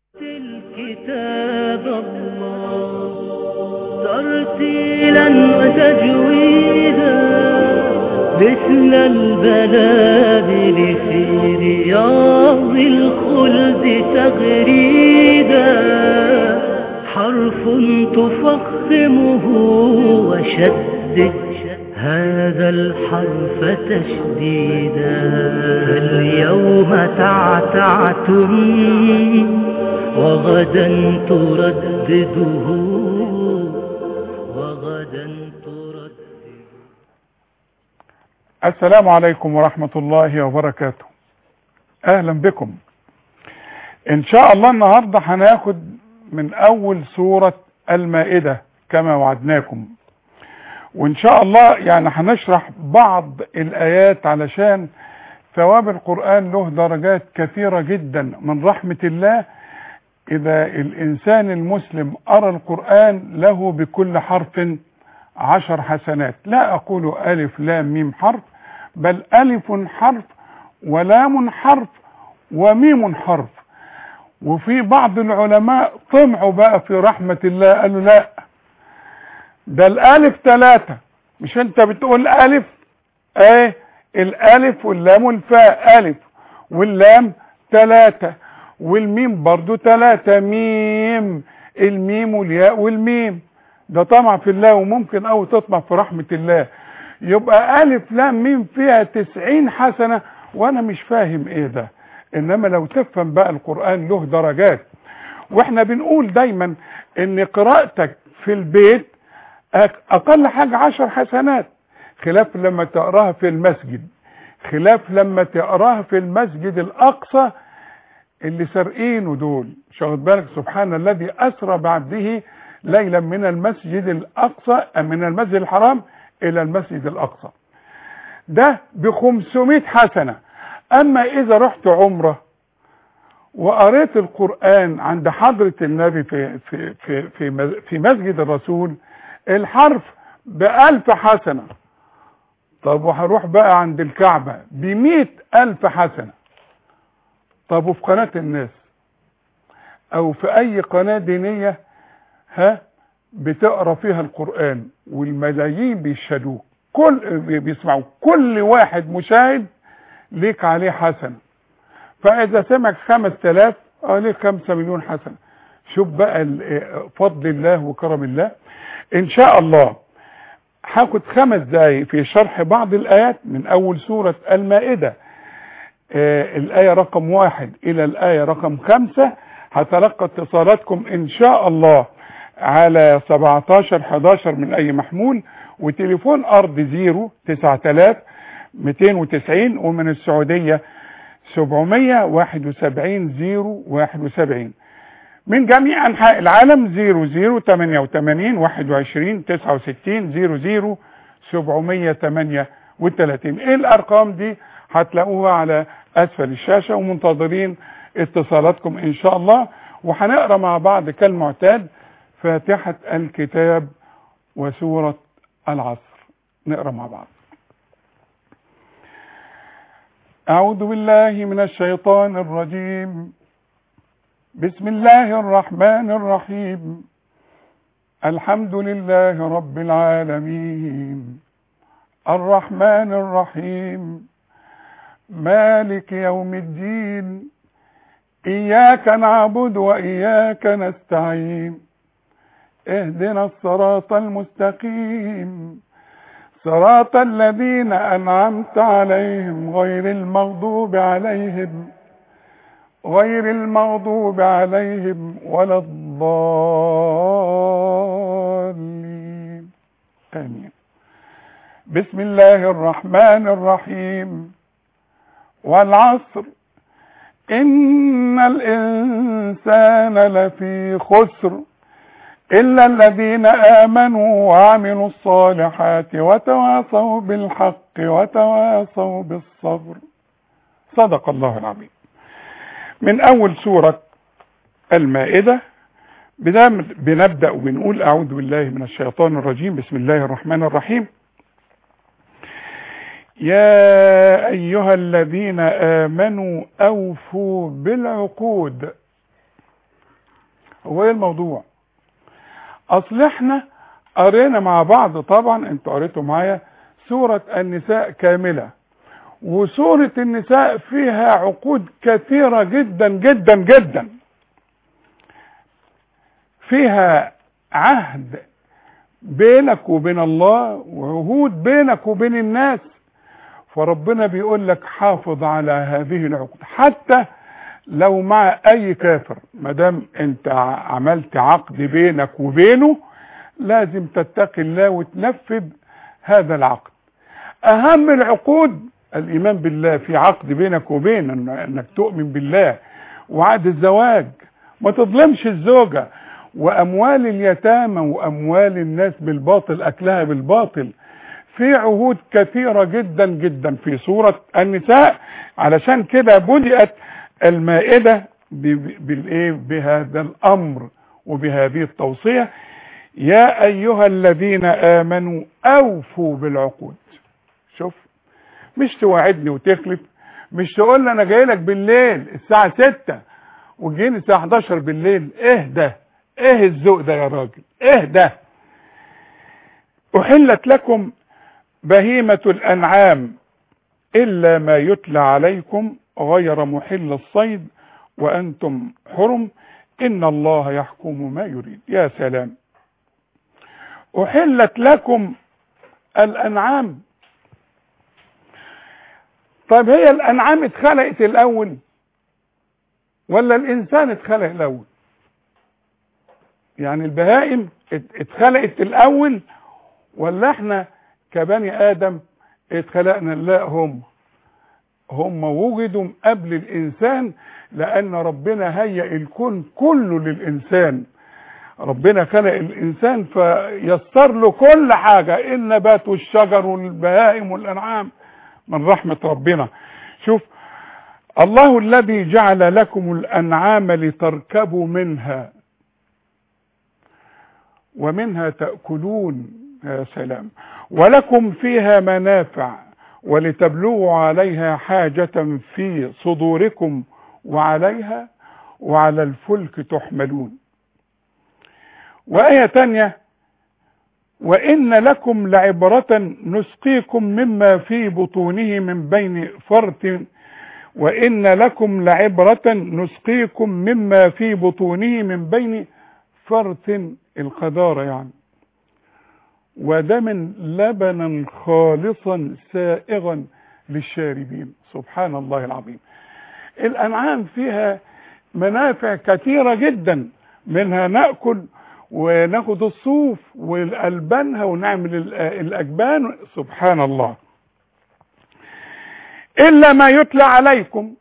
الكتاب الله ترتيلا وتجويدا مثل البلابل في رياض الخلد تغريدا حرف تفخمه وشدد هذا الحرف تشديدا اليوم تعتعتم وغدا تردده وغدا تردده السلام عليكم ورحمة الله وبركاته اهلا بكم ان شاء الله النهاردة هناخد من اول سورة المائدة كما وعدناكم وان شاء الله يعني هنشرح بعض الايات علشان ثواب القرآن له درجات كثيرة جدا من رحمة الله اذا الانسان المسلم ارى القرآن له بكل حرف عشر حسنات لا اقول الف لام ميم حرف بل الف حرف ولام حرف وميم حرف وفي بعض العلماء طمعوا بقى في رحمة الله قالوا لا ده الالف ثلاثة مش انت بتقول الف ايه الالف واللام والفاء الف واللام ثلاثة والميم برضو ثلاثة ميم الميم والياء والميم ده طمع في الله وممكن او تطمع في رحمة الله يبقى الف لام ميم فيها تسعين حسنة وانا مش فاهم ايه ده انما لو تفهم بقى القرآن له درجات واحنا بنقول دايما ان قراءتك في البيت اقل حاجة عشر حسنات خلاف لما تقراها في المسجد خلاف لما تقراها في المسجد الاقصى اللي سارقينه دول مش واخد بالك سبحان الذي اسرى بعبده ليلا من المسجد الاقصى من المسجد الحرام الى المسجد الاقصى ده ب 500 حسنه اما اذا رحت عمره وقريت القران عند حضره النبي في في في في, في مسجد الرسول الحرف بألف حسنه طب وهروح بقى عند الكعبه بمئة ألف حسنه طب وفي قناه الناس او في اي قناه دينيه ها بتقرا فيها القران والملايين بيشهدوه كل بيسمعوا كل واحد مشاهد ليك عليه حسنه فاذا سمعك خمس تلاف اه ليك خمسة مليون حسنه شوف بقى فضل الله وكرم الله ان شاء الله هاخد خمس دقايق في شرح بعض الايات من اول سوره المائده آه الآية رقم واحد إلى الآية رقم خمسة هتلقى اتصالاتكم إن شاء الله على 17 11 من أي محمول وتليفون أرض زيرو 9000 290 ومن السعودية 771 زيرو 71 من جميع أنحاء العالم 00 88 21 69 00 738 إيه الأرقام دي هتلاقوها على اسفل الشاشة ومنتظرين اتصالاتكم ان شاء الله وهنقرا مع بعض كالمعتاد فاتحة الكتاب وسورة العصر نقرا مع بعض اعوذ بالله من الشيطان الرجيم بسم الله الرحمن الرحيم الحمد لله رب العالمين الرحمن الرحيم مالك يوم الدين إياك نعبد وإياك نستعين اهدنا الصراط المستقيم صراط الذين أنعمت عليهم غير المغضوب عليهم غير المغضوب عليهم ولا الضالين آمين بسم الله الرحمن الرحيم والعصر إن الإنسان لفي خسر إلا الذين آمنوا وعملوا الصالحات وتواصوا بالحق وتواصوا بالصبر صدق الله العظيم من أول سورة المائدة بنبدأ وبنقول أعوذ بالله من الشيطان الرجيم بسم الله الرحمن الرحيم يا أيها الذين آمنوا أوفوا بالعقود هو ايه الموضوع اصل احنا قرينا مع بعض طبعا انتوا قريتوا معايا سورة النساء كاملة وسورة النساء فيها عقود كثيرة جدا جدا جدا فيها عهد بينك وبين الله وعهود بينك وبين الناس فربنا بيقول لك حافظ على هذه العقود حتى لو مع اي كافر ما دام انت عملت عقد بينك وبينه لازم تتقي الله وتنفذ هذا العقد اهم العقود الايمان بالله في عقد بينك وبين انك تؤمن بالله وعقد الزواج ما تظلمش الزوجة واموال اليتامى واموال الناس بالباطل اكلها بالباطل في عهود كثيرة جدا جدا في سورة النساء علشان كده بدأت المائدة بالايه بهذا الامر وبهذه التوصية يا ايها الذين امنوا اوفوا بالعقود شوف مش توعدني وتخلف مش تقول لي انا جاي لك بالليل الساعة 6 وتجيني الساعة 11 بالليل اهدى ايه الذوق ده يا راجل اهدى احلت لكم بهيمة الانعام الا ما يتلى عليكم غير محل الصيد وانتم حرم ان الله يحكم ما يريد يا سلام احلت لكم الانعام طيب هي الانعام اتخلقت الاول ولا الانسان اتخلق الاول يعني البهائم اتخلقت الاول ولا احنا كبني ادم اتخلقنا لا هم هم وجدوا قبل الانسان لان ربنا هيئ الكون كله للانسان ربنا خلق الانسان فيسر له كل حاجة النبات والشجر والبهائم والانعام من رحمة ربنا شوف الله الذي جعل لكم الانعام لتركبوا منها ومنها تأكلون يا سلام ولكم فيها منافع ولتبلغوا عليها حاجة في صدوركم وعليها وعلى الفلك تحملون وآية تانية وإن لكم لعبرة نسقيكم مما في بطونه من بين فرث وإن لكم لعبرة نسقيكم مما في بطونه من بين فرث القذارة يعني ودما لبنا خالصا سائغا للشاربين سبحان الله العظيم الأنعام فيها منافع كثيرة جدا منها نأكل وناخد الصوف والألبانها ونعمل الأجبان سبحان الله إلا ما يتلى عليكم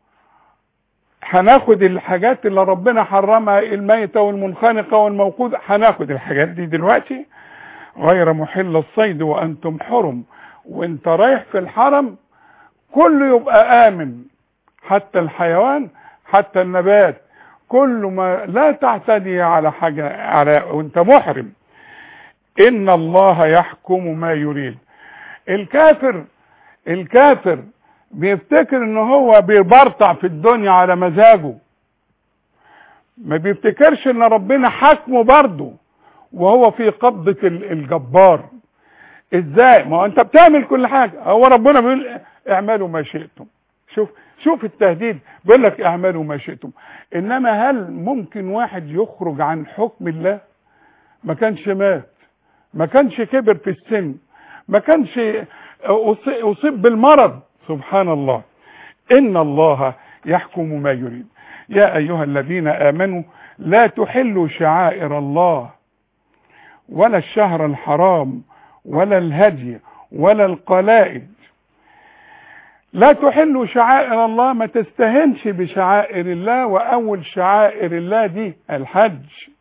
هناخد الحاجات اللي ربنا حرمها الميتة والمنخنقة والموقودة هناخد الحاجات دي دلوقتي غير محل الصيد وأنتم حرم وانت رايح في الحرم كله يبقى آمن حتى الحيوان حتى النبات كل ما لا تعتدي على حاجة على وانت محرم ان الله يحكم ما يريد الكافر الكافر بيفتكر ان هو بيبرطع في الدنيا على مزاجه ما بيفتكرش ان ربنا حكمه برضه وهو في قبضة الجبار ازاي ما هو انت بتعمل كل حاجة هو ربنا بيقول اعملوا ما شئتم شوف شوف التهديد بيقول لك اعملوا ما شئتم انما هل ممكن واحد يخرج عن حكم الله ما كانش مات ما كانش كبر في السن ما كانش اصيب بالمرض سبحان الله ان الله يحكم ما يريد يا ايها الذين امنوا لا تحلوا شعائر الله ولا الشهر الحرام ولا الهدي ولا القلائد لا تحلوا شعائر الله ما تستهنش بشعائر الله واول شعائر الله دي الحج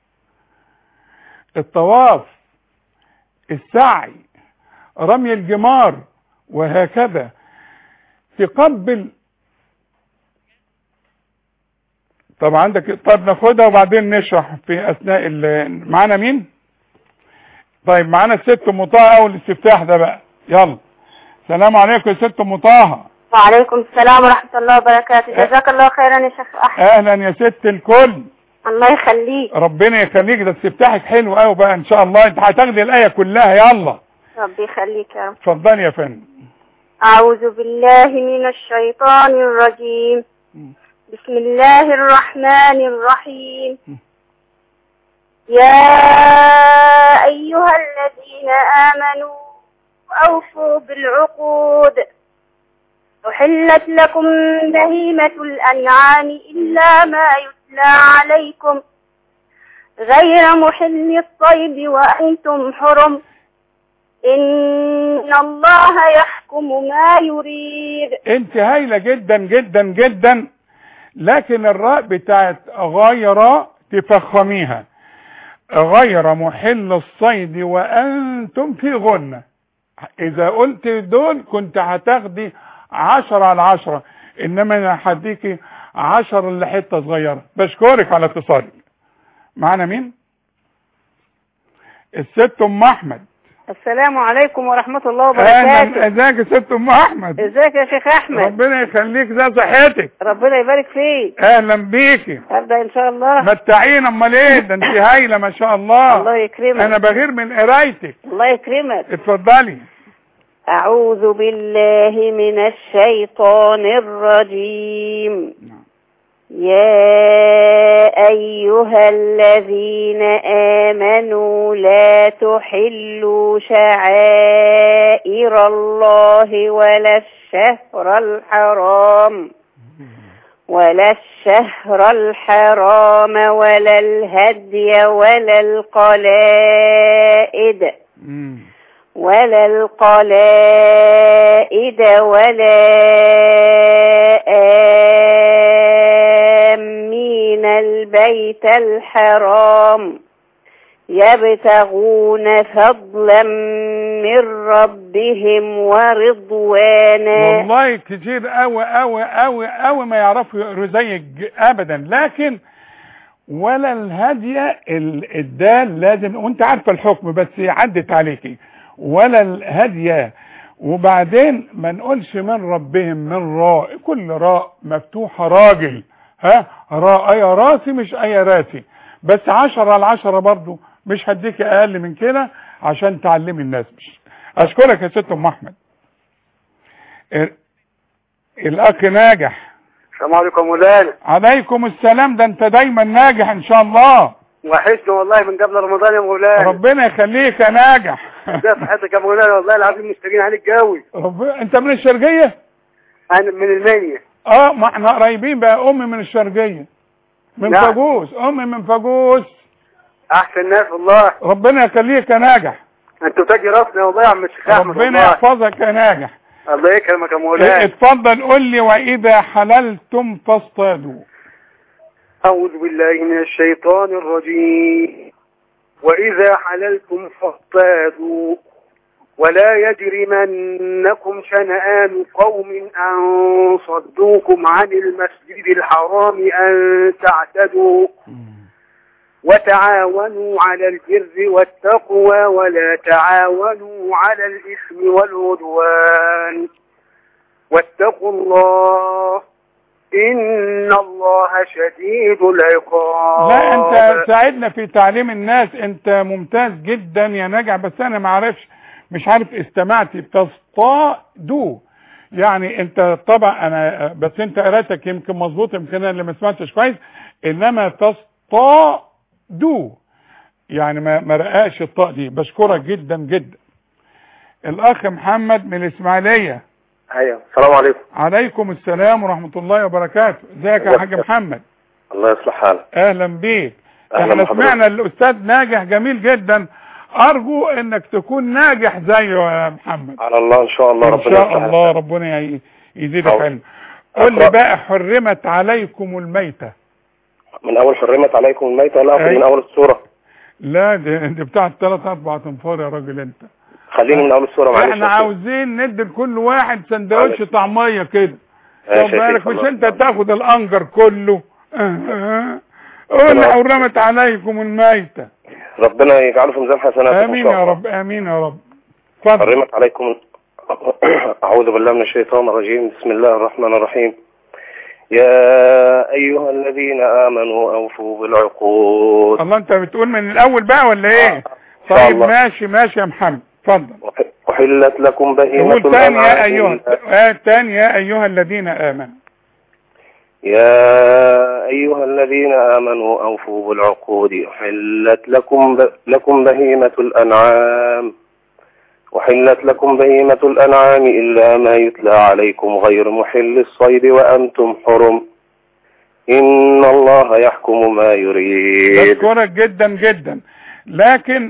الطواف السعي رمي الجمار وهكذا تقبل طب عندك طب ناخدها وبعدين نشرح في اثناء معانا مين طيب معانا الست ام طه اول الاستفتاح ده بقى يلا السلام عليكم يا ست ام طه وعليكم السلام ورحمة الله وبركاته جزاك الله خيرا يا شيخ أحمد اهلا يا ست الكل الله يخليك ربنا يخليك ده استفتاحك حلو قوي بقى ان شاء الله انت هتاخدي الايه كلها يلا ربي يخليك يا رب اتفضلي يا فندم أعوذ بالله من الشيطان الرجيم بسم الله الرحمن الرحيم يا أيها الذين آمنوا أوفوا بالعقود أحلت لكم بهيمة الأنعام إلا ما يتلى عليكم غير محل الصيد وأنتم حرم إن الله يحكم ما يريد انت هايله جدا جدا جدا لكن الراء بتاعت غير تفخميها غير محل الصيد وانتم في غنة اذا قلت دول كنت هتاخدي عشرة على عشرة انما انا هديكي عشرة لحتة صغيرة بشكرك على اتصالك معانا مين الست ام احمد السلام عليكم ورحمة الله اهلا وبركاته ازيك يا ست ام احمد ازيك يا شيخ احمد ربنا يخليك زي صحتك ربنا يبارك فيك اهلا بيكي ابدا ان شاء الله متعين امال ايه ده انت هايله ما شاء الله الله يكرمك انا بغير من قرايتك الله يكرمك اتفضلي اعوذ بالله من الشيطان الرجيم يا أيها الذين آمنوا لا تحلوا شعائر الله ولا الشهر الحرام ولا الشهر الحرام ولا الهدي ولا القلائد مم. ولا القلائد ولا آمين البيت الحرام يبتغون فضلا من ربهم ورضوانا والله كتير قوي قوي قوي قوي ما يعرفوا يقروا زيك ابدا لكن ولا الهدية ال- الدال لازم وانت عارفه الحكم بس عدت عليكي ولا الهدية وبعدين ما نقولش من ربهم من راء كل راء مفتوحة راجل ها راء يا راسي مش اي راسي بس عشرة على عشرة برضو مش هديك اقل من كده عشان تعلمي الناس مش اشكرك يا ست ام احمد ال- الاخ ناجح السلام عليكم مولانا عليكم السلام ده انت دايما ناجح ان شاء الله وحشنا والله من قبل رمضان يا مولانا ربنا يخليك يا ناجح ازاي صحتك يا مولانا والله العظيم مشتاقين عليك قوي رب... انت من الشرقية انا من المنيا اه ما احنا قريبين بقى امي من الشرقية من نعم. فاجوس امي من فاجوس احسن ناس والله ربنا يخليك يا ناجح انتوا تاجي راسنا والله يا عم الشيخ احمد ربنا والله يحفظك يا ناجح الله يكرمك يا مولانا اتفضل قول لي واذا حللتم فاصطادوا أعوذ بالله من الشيطان الرجيم وإذا حللتم فاصطادوا ولا يجرمنكم شنآن قوم أن صدوكم عن المسجد الحرام أن تعتدوا وتعاونوا على البر والتقوى ولا تعاونوا على الإثم والعدوان واتقوا الله إن الله شديد العقاب لا انت ساعدنا في تعليم الناس انت ممتاز جدا يا ناجح بس انا ما عارفش مش عارف استمعتي تصطادوا يعني انت طبعا انا بس انت قراءتك يمكن مظبوط يمكن انا اللي ما سمعتش كويس انما تصطادوا يعني ما ما رقاش الطاء دي بشكرك جدا جدا الاخ محمد من الاسماعيليه أيوة السلام عليكم عليكم السلام ورحمه الله وبركاته ازيك يا حاج محمد الله يصلح حالك اهلا بيك أهلا احنا بحضرتك. سمعنا الاستاذ ناجح جميل جدا ارجو انك تكون ناجح زيه يا محمد على الله إن شاء الله ان ربنا شاء يصلح الله حالك. ربنا ي- يزيدك أو- علم قول لي أقرأ. بقى حرمت عليكم الميتة من أول حرمت عليكم الميتة ولا أخذ أي. من أول السورة لا دي, دي بتاعت ثلاث اربع تنفار يا راجل انت خليني من أول السورة معلش احنا يا شيخ. عاوزين ندي لكل واحد سندوتش معلش. طعمية كده ماشي طب يا بالك شيخ، مش الله انت يسلمك. تاخد الانجر كله قول لي خلاص. حرمت عليكم الميتة ربنا يجعله في ميزان حسناتكم إن امين شاء يا الله. رب امين يا رب اتفضل حرمت عليكم أعوذ بالله من الشيطان الرجيم بسم الله الرحمن الرحيم يا أيها الذين آمنوا أوفوا بالعقود الله انت بتقول من الاول بقى ولا ايه إن شاء طيب الله. ماشي ماشي يا محمد اتفضل أحلت لكم بهيمة قول تاني يا الأنعام ايها إلا- آه تاني يا ايها الذين امنوا يا أيها الذين آمنوا أوفوا بالعقود أحلت لكم ب... لكم بهيمة الأنعام أحلت لكم بهيمة الأنعام إلا ما يتلى عليكم غير محل الصيد وأنتم حرم إن الله يحكم ما يريد بشكرك جدا جدا لكن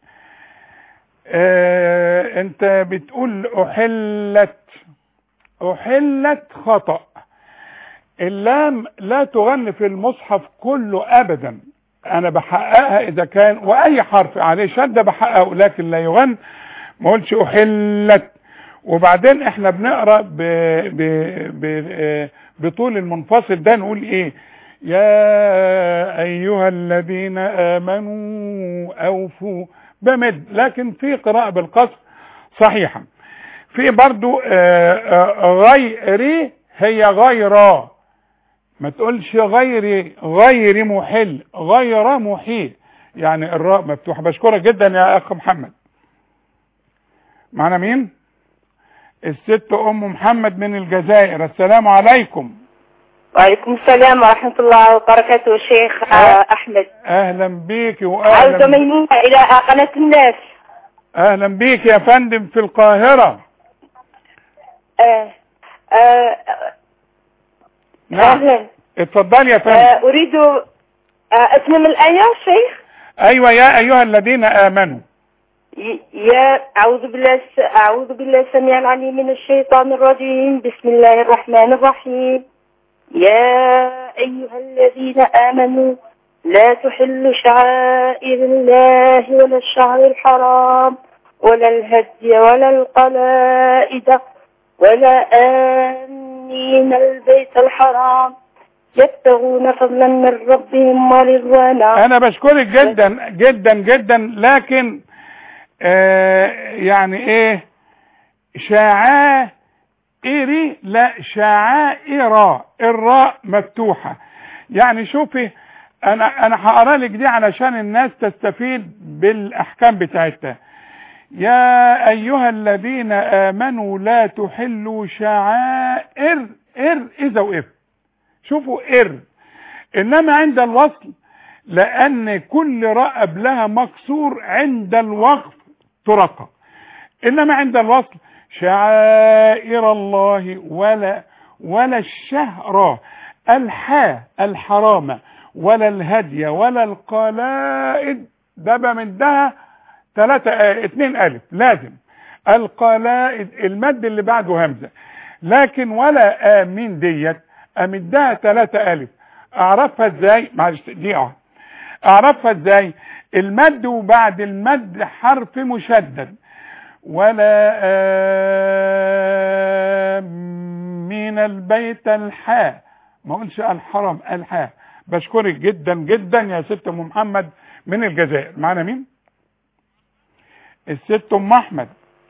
آه انت بتقول احلت احلت خطأ اللام لا تغن في المصحف كله ابدا انا بحققها اذا كان واي حرف عليه شدة بحققه لكن لا يغن ما قلتش احلت وبعدين احنا بنقرا ب... ب... ب... آه، بطول المنفصل ده نقول ايه يا ايها الذين امنوا اوفوا بمد لكن في قراءة بالقصر صحيحة في برضو آه، آه، غيري هي غيرا ما تقولش غيري غير محل غير محيل يعني الراء مفتوحة بشكرك جدا يا اخ محمد معنا مين الست ام محمد من الجزائر السلام عليكم وعليكم السلام ورحمة الله وبركاته شيخ آه. أحمد اهلا بيك عودة واهلا ميمونة إلى قناة الناس اهلا بيك يا فندم في القاهرة آه، آه، نعم أهلا اتفضلي يا فندم آه، أريد آه، أتمم الآية شيخ ايوه يا ايها الذين امنوا ي- يا أعوذ بالله الس- أعوذ بالله السميع العليم من الشيطان الرجيم بسم الله الرحمن الرحيم يا أيها الذين آمنوا لا تحلوا شعائر الله ولا الشعر الحرام ولا الهدي ولا القلائد ولا آمين البيت الحرام يبتغون فضلا من ربهم ورضوانا انا بشكرك جدا جدا جدا لكن آه يعني ايه شعائري لا شعائر الراء مفتوحة يعني شوفي انا انا هقرا لك دي علشان الناس تستفيد بالاحكام بتاعتها يا ايها الذين امنوا لا تحلوا شعائر ار اذا وقف شوفوا ار انما عند الوصل لان كل راء قبلها مكسور عند الوقف ترقى انما عند الوصل شعائر الله ولا ولا الشهر الحاء الحرام ولا الهدي ولا القلائد ده بمدها ثلاثة آه اتنين ألف لازم القلائد المد اللي بعده همزة لكن ولا آمين ديت أمدها ثلاثة ألف أعرفها إزاي معلش دقيقة أعرفها إزاي المد وبعد المد حرف مشدد ولا آمين البيت الحاء ما قلش الحرم الحاء بشكرك جدا جدا يا ست ام محمد من الجزائر معانا مين الست ام احمد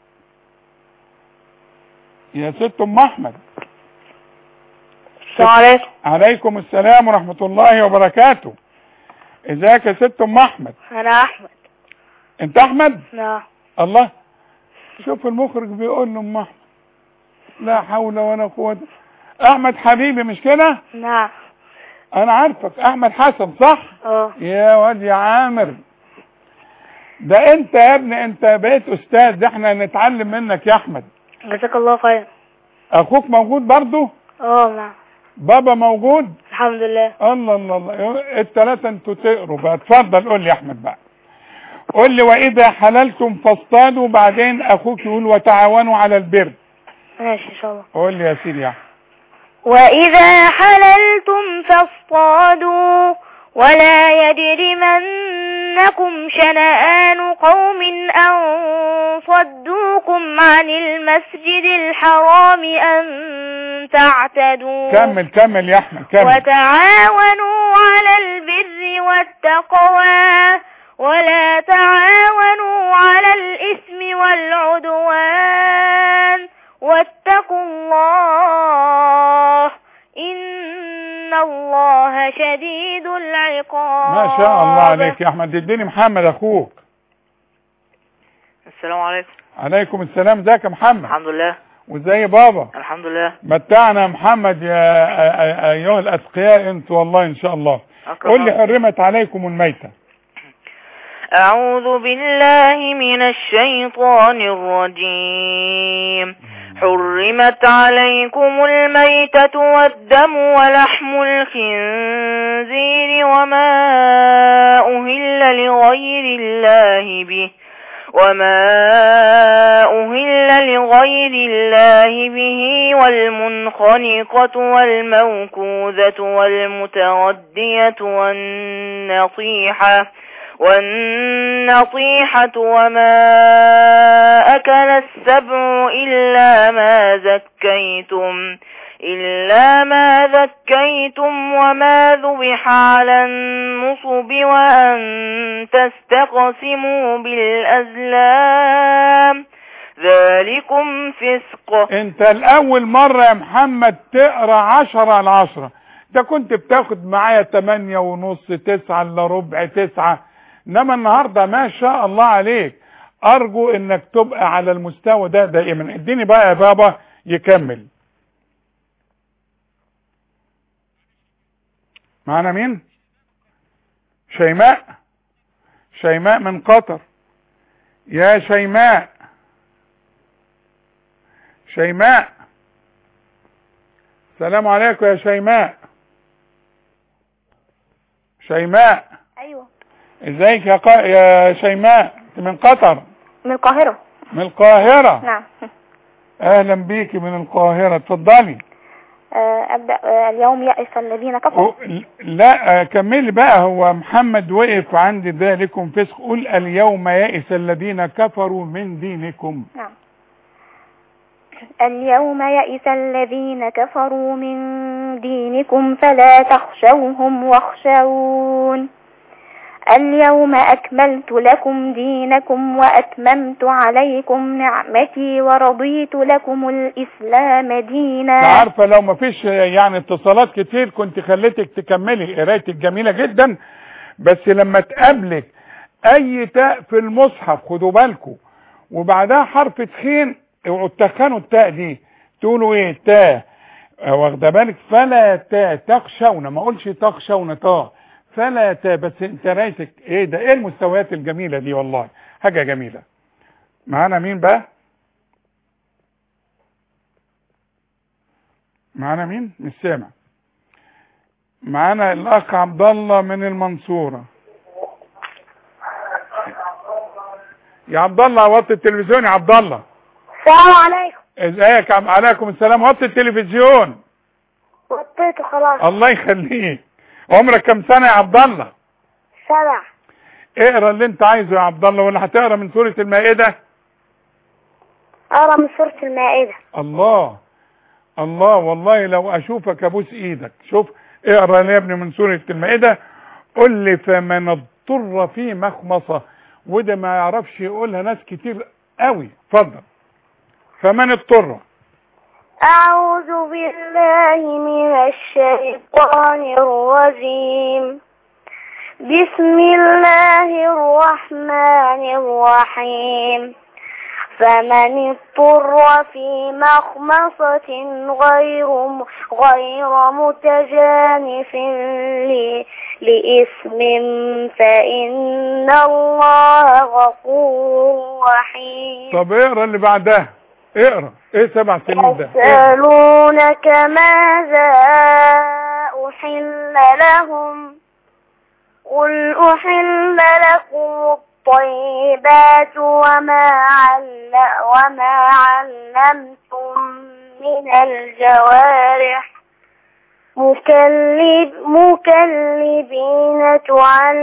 يا ست ام احمد السلام عليكم عليكم السلام ورحمة الله وبركاته ازيك يا ست ام احمد أنا أحمد انت احمد نعم الله شوف المخرج بيقول له ام احمد لا حول ولا قوة احمد حبيبي مش كده نعم انا عارفك احمد حسن صح اه يا واد يا عامر ده انت يا ابني انت بقيت استاذ ده احنا نتعلم منك يا احمد جزاك الله خير اخوك موجود برضو اه نعم بابا موجود الحمد لله الله الله الله التلاتة انتوا تقروا بقى اتفضل قول لي يا احمد بقى قول لي واذا حللتم فاصطادوا بعدين اخوك يقول وتعاونوا على البر ماشي ان شاء الله قول لي يا سيدي يا احمد وإذا حللتم فاصطادوا ولا يجرمنكم شنآن قوم أن صدوكم عن المسجد الحرام أن تعتدوا كمل كمل يا احمد كمل وتعاونوا على البر والتقوى ولا تعاونوا على الإثم والعدوان واتقوا الله إن الله شديد العقاب ما شاء الله عليك يا احمد اديني محمد اخوك السلام عليكم عليكم السلام ازيك يا محمد الحمد لله وازاي بابا الحمد لله متعنا يا محمد يا أ- أ- ايها الاتقياء انتوا والله ان شاء الله أكرم قول لي الله. حرمت عليكم الميتة أعوذ بالله من الشيطان الرجيم حرمت عليكم الميتة والدم ولحم الخنزير وما أهل لغير الله به وما أهل لغير الله به والمنخنقة والموكوذة والمتردية والنطيحة والنطيحة وما أكل السبع إلا ما ذكيتم إلا ما ذكيتم وما ذبح على النصب وأن تستقسموا بالأزلام ذلكم فسق انت الاول مرة يا محمد تقرا عشرة على عشرة ده كنت بتاخد معايا تمانية ونص تسعة الا ربع تسعة انما النهاردة ما شاء الله عليك ارجو انك تبقى على المستوى ده دائما اديني بقى يا بابا يكمل معانا مين شيماء شيماء من قطر يا شيماء شيماء السلام عليكم يا شيماء شيماء أيوة ازيك يا, قا... يا شيماء انت من قطر من القاهرة من القاهرة نعم اهلا بيكي من القاهرة اتفضلي آه، أبدأ آه، اليوم يأس الذين كفروا أو- لا آه، كملي بقى هو محمد وقف عند ذلكم فسق قل اليوم يئس الذين كفروا من دينكم نعم اليوم يئس الذين كفروا من دينكم فلا تخشوهم واخشون اليوم أكملت لكم دينكم وأتممت عليكم نعمتي ورضيت لكم الإسلام انت دينا عارفه لو ما فيش يعني اتصالات كتير كنت خليتك تكملي قرايتك جميله جدا بس لما تقابلك اي تاء في المصحف خدوا بالكم وبعدها حرف تخين اوعوا تخنوا التاء دي تقولوا ايه تاء آه، واخده بالك فلا تاء تخشون ما اقولش تخشون تاء فلا تاء بس انت رايتك ايه ده ايه المستويات الجميله دي والله حاجه جميله معانا مين بقى معانا مين مش سامع معانا الاخ عبد الله من المنصوره يا عبد الله وطي التلفزيون يا عبد الله السلام عليكم ازيك عم عليكم السلام وطي التلفزيون وطيته خلاص الله يخليك عمرك كم سنه يا عبد الله سبع اقرا اللي انت عايزه يا عبد الله ولا هتقرا من سوره المائده أقرأ من سورة المائدة الله الله والله لو اشوفك ابوس ايدك شوف اقرا يا ابني من سوره المائده قل لي فمن اضطر في مخمصه وده ما يعرفش يقولها ناس كتير قوي اتفضل فمن اضطر أعوذ بالله من الشيطان الرجيم بسم الله الرحمن الرحيم فمن اضطر في مخمصة غير غير متجانف ل- لإثم فإن الله غفور رحيم طب اقرا اللي بعدها اقرا ايه سبع سنين ده اقرا. يسألونك ماذا أحل لهم قل أحل لكم الطيبات وما عل وما علمتم من الجوارح مكلب مكلبين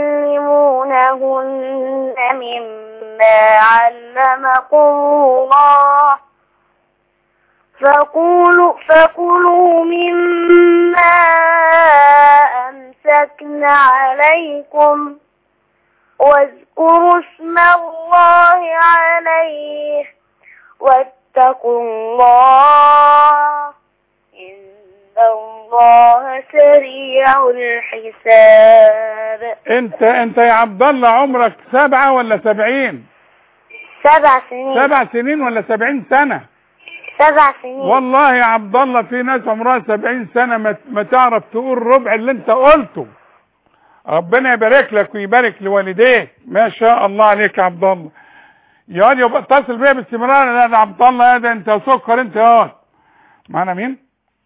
تعلمونهن مما علمكم الله فقولوا فكلوا مما أمسكن عليكم واذكروا اسم الله عليه واتقوا الله إن الله سريع الحساب انت انت يا عبد الله عمرك سبعة ولا سبعين سبع سنين سبع سنين ولا سبعين سنة سبع سنين والله يا عبد الله في ناس عمرها سبعين سنة ما, ما تعرف تقول ربع اللي انت قلته ربنا يبارك لك ويبارك لوالديك ما شاء الله عليك يا عبد الله يا واد يبقى اتصل بيا باستمرار لا ده عبد الله يا ده انت سكر انت يا واد معانا مين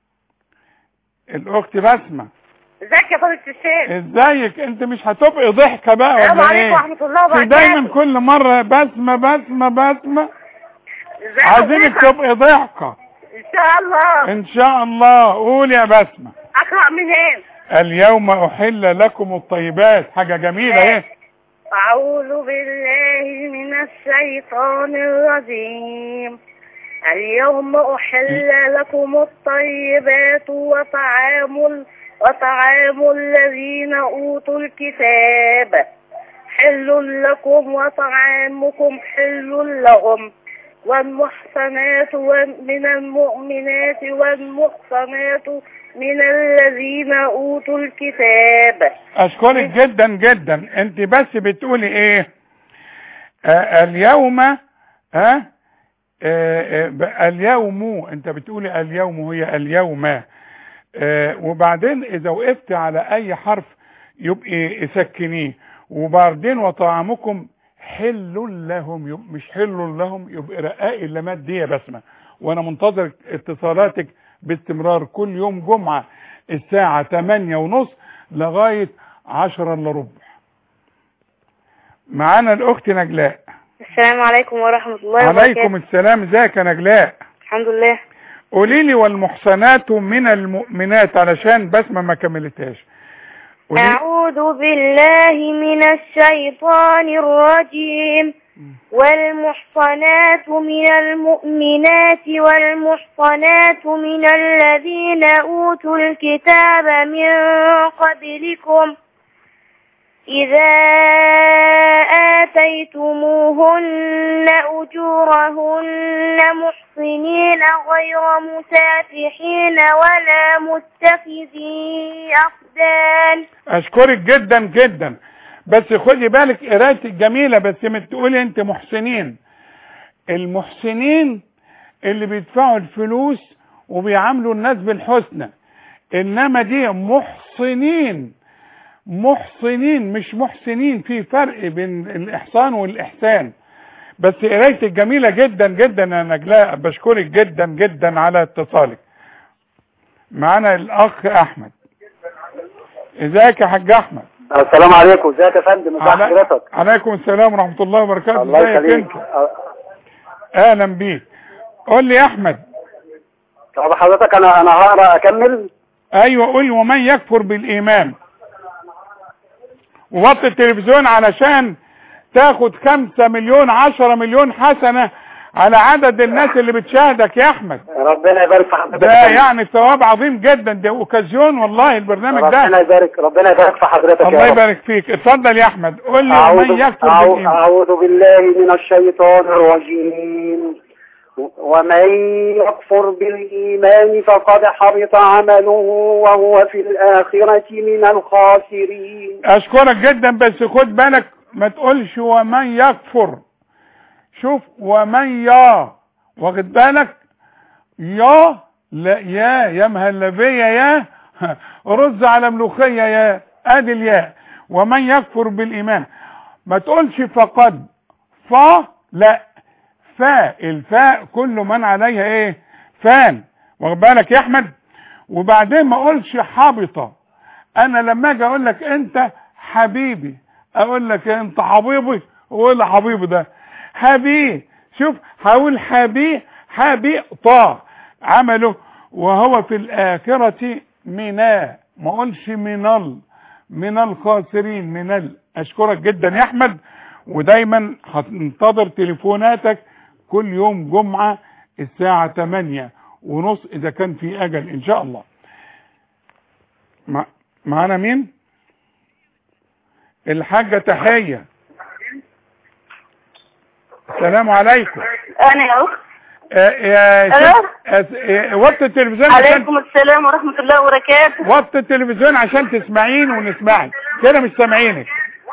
الاخت بسمة ازيك يا فضيلة الشيخ ازيك انت مش هتبقي ضحكة بقى السلام ولا عليكم ايه ورحمة الله في وبركاته دايما كل مرة بسمة بسمة بسمة ازيك يا عايزينك فضيلة؟ تبقي ضحكة ان شاء الله ان شاء الله قول يا بسمة اقرأ منين اليوم احل لكم الطيبات حاجة جميلة ايه أعوذ بالله من الشيطان الرجيم اليوم أحل لكم الطيبات وطعام ال- وطعام الذين أوتوا الكتاب حل لكم وطعامكم حل لهم والمحصنات من المؤمنات والمحصنات من الذين أوتوا الكتاب اشكرك جدا جدا انت بس بتقولي ايه آه اليوم ها آه آه ب- اليوم انت بتقولي اليوم هي اليوم آه وبعدين اذا وقفت على اي حرف يبقى سكنيه وبعدين وطعامكم حل لهم يبقى مش حل لهم يبقى رقاق اللمات دي يا بسمه وانا منتظر اتصالاتك باستمرار كل يوم جمعه الساعه 8 ونص لغايه 10 الا ربع معانا الاخت نجلاء السلام عليكم ورحمة الله عليكم السلام ازيك يا نجلاء الحمد لله قولي لي والمحصنات من المؤمنات علشان بسمه ما كملتهاش قولي لي- أعوذ بالله من الشيطان الرجيم والمحصنات من المؤمنات والمحصنات من الذين أوتوا الكتاب من قبلكم إذا آتيتموهن أجورهن محصنين غير مسافحين ولا متخذي أخدان اشكرك جدا جدا بس خدي بالك قرايتك جميله بس ما تقولي انت محسنين المحسنين اللي بيدفعوا الفلوس وبيعاملوا الناس بالحسنى انما دي محصنين محصنين مش محسنين في فرق بين الاحسان والاحسان بس قرايتك جميله جدا جدا يا نجلاء بشكرك جدا جدا على اتصالك معانا الاخ احمد ازيك يا حاج احمد السلام عليكم ازيك يا فندم ازي علي- حضرتك عليكم السلام ورحمة الله وبركاته الله ازيك يخليك انت اهلا بيك قول لي يا احمد طب حضرتك انا انا هقرا اكمل ايوه قول ومن يكفر بالايمان ووطي التلفزيون علشان تاخد خمسة مليون عشرة مليون حسنة على عدد الناس اللي بتشاهدك يا احمد ربنا يبارك في حضرتك ده يا فندم. يعني ثواب عظيم جدا ده اوكازيون والله البرنامج ربنا ده يبارك ربنا يبارك في حضرتك الله يا رب يبارك فيك اتفضل يا احمد قول لي أعوذ, ومن يكفر أعوذ, بالايمان أعوذ بالله من الشيطان الرجيم ومن يكفر بالإيمان فقد حبط عمله وهو في الآخرة من الخاسرين اشكرك جدا بس خد بالك ما تقولش ومن يكفر شوف ومن يا واخد بالك يا لا يا يا مهلبية يا رز على ملوخية يا ادي الياء ومن يكفر بالايمان ما تقولش فقد فا لا فاء الفاء كل من عليها ايه فان واخد بالك يا احمد وبعدين ما اقولش حبطه انا لما اجي اقول لك انت حبيبي اقول لك انت حبيبي وايه اللي حبيبي ده حبيب شوف هقول حبي حبي طا عمله وهو في الاخرة منا ما اقولش منال من الخاسرين من ال اشكرك جدا يا احمد ودايما هننتظر تليفوناتك كل يوم جمعة الساعة 8 ونص اذا كان في اجل ان شاء الله مع... معانا مين الحاجة تحية السلام عليكم انا يا اخت آه، يا ألو؟ ست- آه، وطي التلفزيون عشان عليكم السلام ورحمة الله وبركاته وطي التلفزيون عشان تسمعين ونسمعك كده مش سامعينك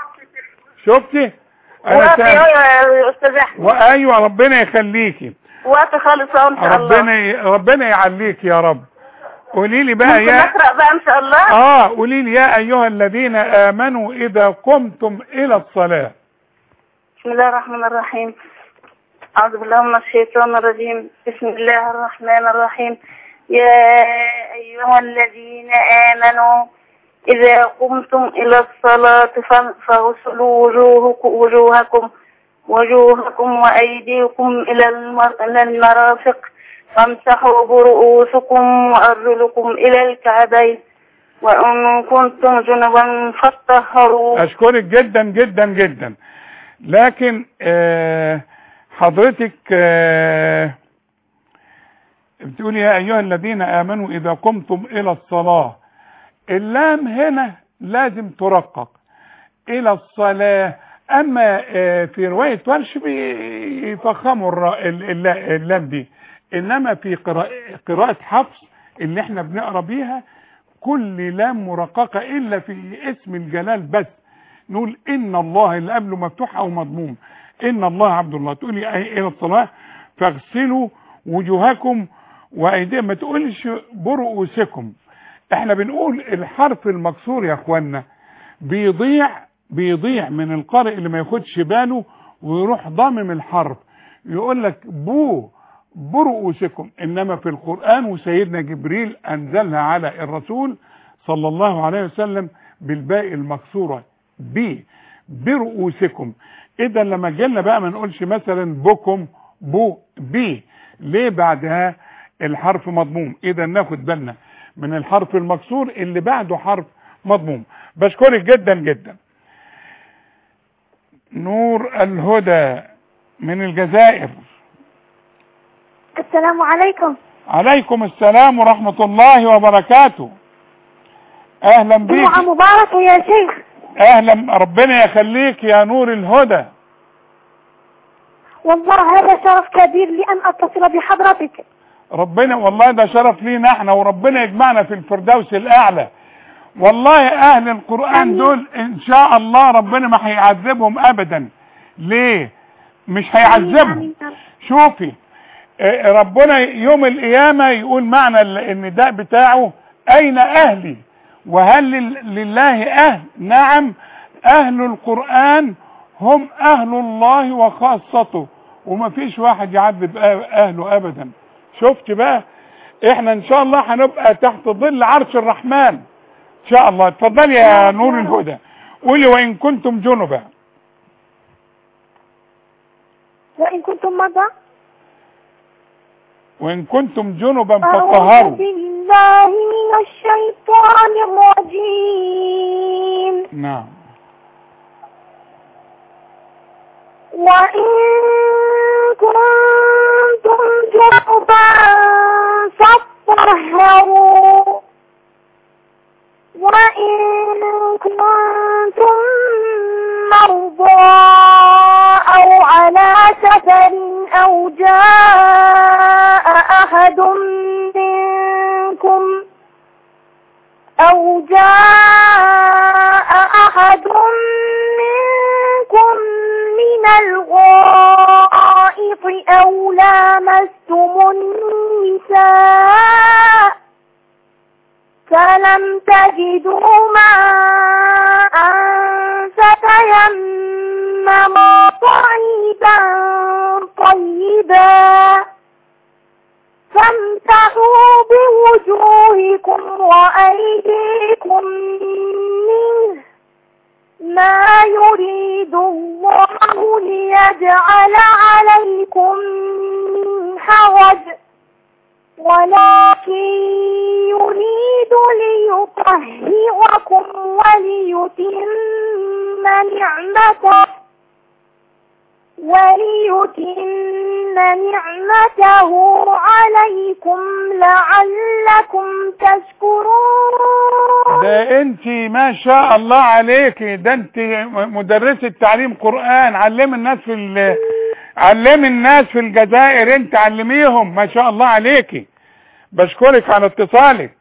شفتي انا واطي سامع يا أستاذ أحمد وايوه ربنا يخليكي واطي خالص أهو إن شاء الله ربنا ي- ربنا يعليك يا رب قولي لي بقى ممكن يا نقرأ بقى إن شاء الله اه قولي لي يا ايها الذين امنوا اذا قمتم الى الصلاه بسم الله الرحمن الرحيم أعوذ بالله من الشيطان الرجيم بسم الله الرحمن الرحيم يا أيها الذين آمنوا إذا قمتم إلى الصلاة فا- فاغسلوا وجوهكم وجوهكم وجوهكم وأيديكم إلى المر... إلى المرافق وامسحوا برؤوسكم وأرجلكم إلى الكعبين وإن كنتم جنبا فاطهروا اشكرك جدا جدا جدا لكن آه حضرتك آه بتقولي يا ايها الذين امنوا اذا قمتم الى الصلاه اللام هنا لازم ترقق الى الصلاه اما آه في روايه ورش بيفخموا الر- ال- الل- اللام دي انما في قراءه قراءه حفص اللي احنا بنقرا بيها كل لام مرققه الا في اسم الجلال بس نقول ان الله اللي قبله مفتوح او مضموم ان الله عبد الله تقولي أي- الى الصلاه فاغسلوا وجوهكم وايديكم ما تقولش برؤوسكم احنا بنقول الحرف المكسور يا اخوانا بيضيع بيضيع من القارئ اللي ما ياخدش باله ويروح ضامم الحرف يقول لك بو برؤوسكم انما في القرآن وسيدنا جبريل انزلها على الرسول صلى الله عليه وسلم بالباء المكسورة بي برؤوسكم اذا لما جينا بقى ما نقولش مثلا بكم بو بي ليه بعدها الحرف مضموم اذا ناخد بالنا من الحرف المكسور اللي بعده حرف مضموم بشكرك جدا جدا نور الهدى من الجزائر السلام عليكم عليكم السلام ورحمة الله وبركاته اهلا بيك جمعة مباركة يا شيخ اهلا ربنا يخليك يا نور الهدى والله هذا شرف كبير لي أن أتصل بحضرتك ربنا والله ده شرف لينا احنا وربنا يجمعنا في الفردوس الاعلى والله اهل القرآن دول ان شاء الله ربنا ما هيعذبهم ابدا ليه مش هيعذبهم شوفي آه، ربنا يوم القيامة يقول معنى ال- النداء بتاعه اين اهلي وهل لل- لله اهل نعم اهل القرآن هم اهل الله وخاصته وما فيش واحد يعذب أه- اهله ابدا شفت بقى احنا ان شاء الله هنبقى تحت ظل عرش الرحمن ان شاء الله اتفضلي يا نور الهدى قولي وان كنتم جنبا وإن كنتم مرضى وان كنتم جنبا أعوذ فطهروا بالله من الشيطان الرجيم نعم وإن كنتم جنبا فاطهروا وإن كنتم مرضى أو على سفر أو جاء أحد منكم أو جاء أحد منكم من الغائط أو لامستم النساء فلم تجدوا ماء فتيمموا صعيدا طيبا فامسحوا بوجوهكم وأيديكم منه ما يريد الله ليجعل عليكم من حرج ولكن يريد ليطهركم وليتم نعمته وليتم نعمته عليكم لعلكم تشكرون ده انت ما شاء الله عليك ده انت مدرسة تعليم قرآن علم الناس في ال- علمي الناس في الجزائر انت علميهم ما شاء الله عليكي بشكرك على اتصالك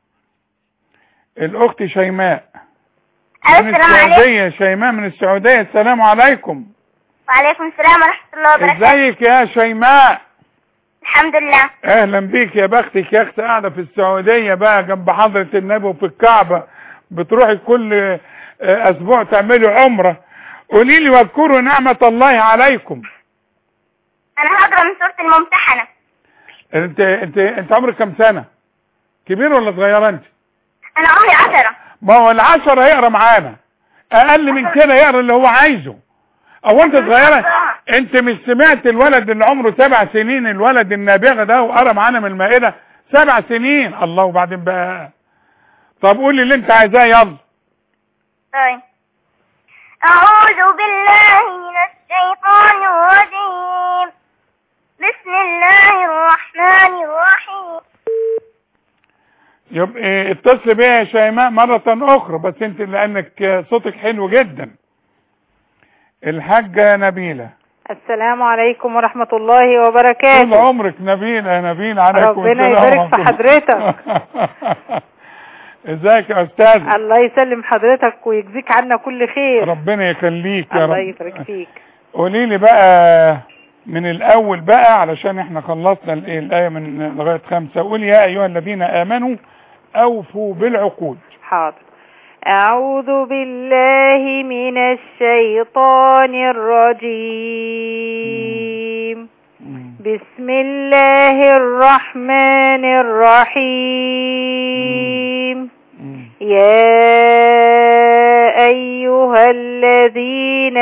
الاخت شيماء من السلام عليكم السعودية شيماء من السعودية السلام عليكم وعليكم السلام ورحمة الله وبركاته ازيك يا شيماء الحمد لله اهلا بيك يا بختك يا اخت قاعده في السعوديه بقى جنب حضره النبي وفي الكعبه بتروحي كل آه، اسبوع تعملي عمره قولي لي واذكروا نعمه الله عليكم أنا هقرأ من سورة الممتحنة انت انت انت عمرك كام سنه كبير ولا صغيره انت أنا عمري عشرة ما هو العشرة هيقرا معانا اقل من كده يقرا اللي هو عايزه او انت صغيره انت مش سمعت الولد اللي عمره سبع سنين الولد النابغه ده وقرا معانا من المائده سبع سنين الله وبعدين بقى طب قولي اللي انت عايزاه يلا طيب أعوذ بالله من الشيطان الرجيم بسم الله الرحمن الرحيم يبقى اتصل بيا يا شيماء مرة أخرى بس أنت لأنك صوتك حلو جدا الحاجة نبيلة السلام عليكم ورحمة الله طول وبركاته عمرك نبيلة يا نبيلة عليكم ربنا السلام يبارك في ورحمة حضرتك. ازيك يا أستاذ الله يسلم حضرتك ويجزيك عنا كل خير ربنا يخليك يا الله رب يبارك فيك قولي لي بقى من الأول بقى علشان احنا خلصنا الإيه الآية من لغاية خمسة قولي يا أيها الذين آمنوا أوفوا بالعقود حاضر أعوذ بالله من الشيطان الرجيم بسم الله الرحمن الرحيم يا أيها الذين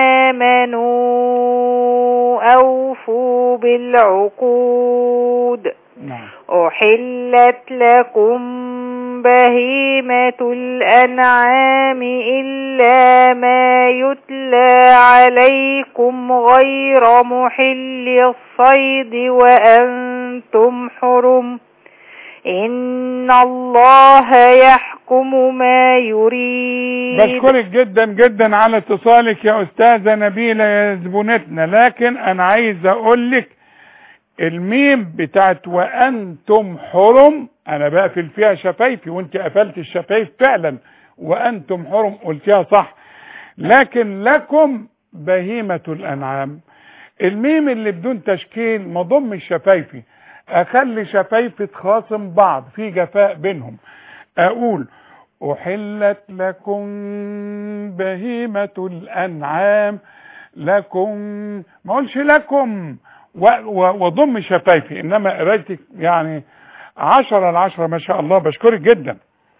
آمنوا أوفوا بالعقود نعم أحلت لكم بهيمة الأنعام إلا ما يتلى عليكم غير محل الصيد وأنتم حرم إن الله يحكم ما يريد بشكرك جدا جدا على اتصالك يا استاذة نبيلة يا زبونتنا لكن انا عايز اقول لك الميم بتاعت وانتم حرم انا بقفل فيها شفايفي وانت قفلت الشفايف فعلا وانتم حرم قلتيها صح لكن لكم بهيمة الانعام الميم اللي بدون تشكيل ما ضمش شفايفي اخلي شفايفي تخاصم بعض في جفاء بينهم اقول احلت لكم بهيمة الانعام لكم ما اقولش لكم و- و- وضم شفايفي انما قرايتك يعني عشرة العشرة ما شاء الله بشكرك جدا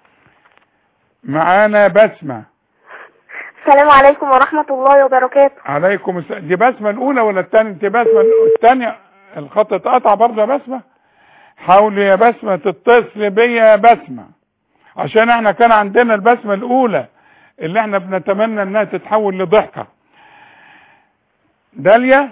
معانا بسمة السلام عليكم ورحمة الله وبركاته عليكم الس... دي بسمة الأولى ولا الثانية؟ أنت بسمة الثانية الخط اتقطع برضه يا بسمة؟ حاولي يا بسمة تتصل بيا يا بسمة عشان احنا كان عندنا البسمة الأولى اللي احنا بنتمنى انها تتحول لضحكة داليا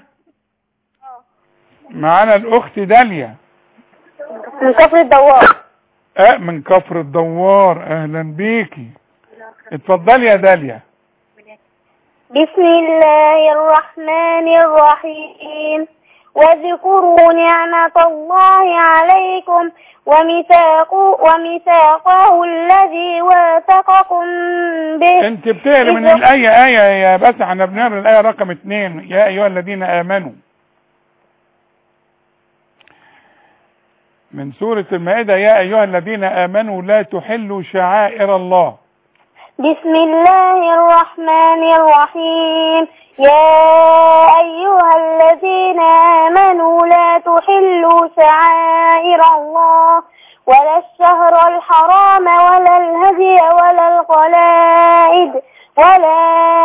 معانا الأخت داليا من كفر الدوار اه من كفر الدوار أهلا بيكي اتفضلي يا داليا بسم الله الرحمن الرحيم واذكروا نعمة الله عليكم وميثاق وميثاقه الذي واثقكم به انت بتقري من الآية آية يا بس احنا بنقرا الآية رقم اتنين يا أيها الذين آمنوا من سورة المائدة يا أيها الذين آمنوا لا تحلوا شعائر الله بسم الله الرحمن الرحيم يا أيها الذين آمنوا لا تحلوا شعائر الله ولا الشهر الحرام ولا الهدي ولا القلائد ولا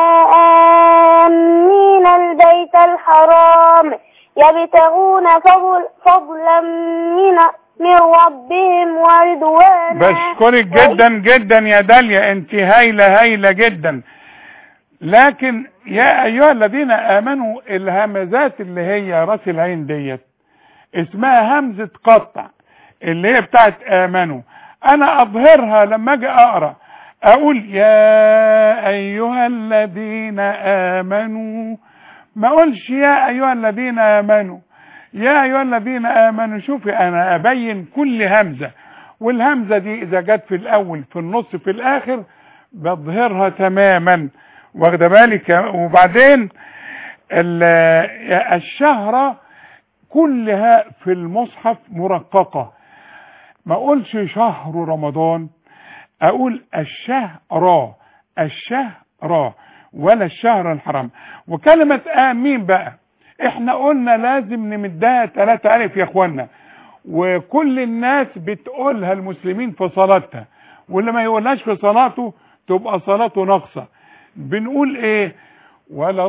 آمين البيت الحرام يبتغون فضل فضلا من من ربهم ورضوانا بشكرك جدا جدا يا داليا انت هايلة هايلة جدا لكن يا ايها الذين امنوا الهمزات اللي هي راس العين ديت اسمها همزة قطع اللي هي بتاعت امنوا انا اظهرها لما اجي اقرا اقول يا ايها الذين امنوا ما اقولش يا ايها الذين امنوا يا ايها الذين امنوا شوفي انا ابين كل همزة والهمزة دي اذا جت في الاول في النص في الاخر بظهرها تماما واخده بالك وبعدين ال- الشهرة كلها في المصحف مرققة ما اقولش شهر رمضان اقول الشهر الشهر ولا الشهر الحرام وكلمة امين بقى احنا قلنا لازم نمدها ثلاثة الف يا اخوانا وكل الناس بتقولها المسلمين في صلاتها واللي ما يقولهاش في صلاته تبقى صلاته ناقصة بنقول ايه ولا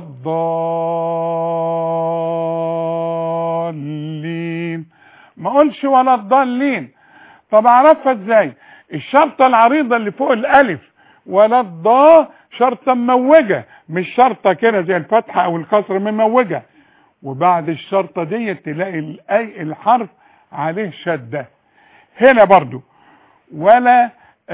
الضالين ما اقولش ولا الضالين طب اعرفها ازاي الشرطة العريضة اللي فوق الالف ولا الضاء شرطة مموجة مش شرطة كده زي الفتحة او الكسر مموجة وبعد الشرطة دي تلاقي الأي الحرف عليه شدة هنا برضو ولا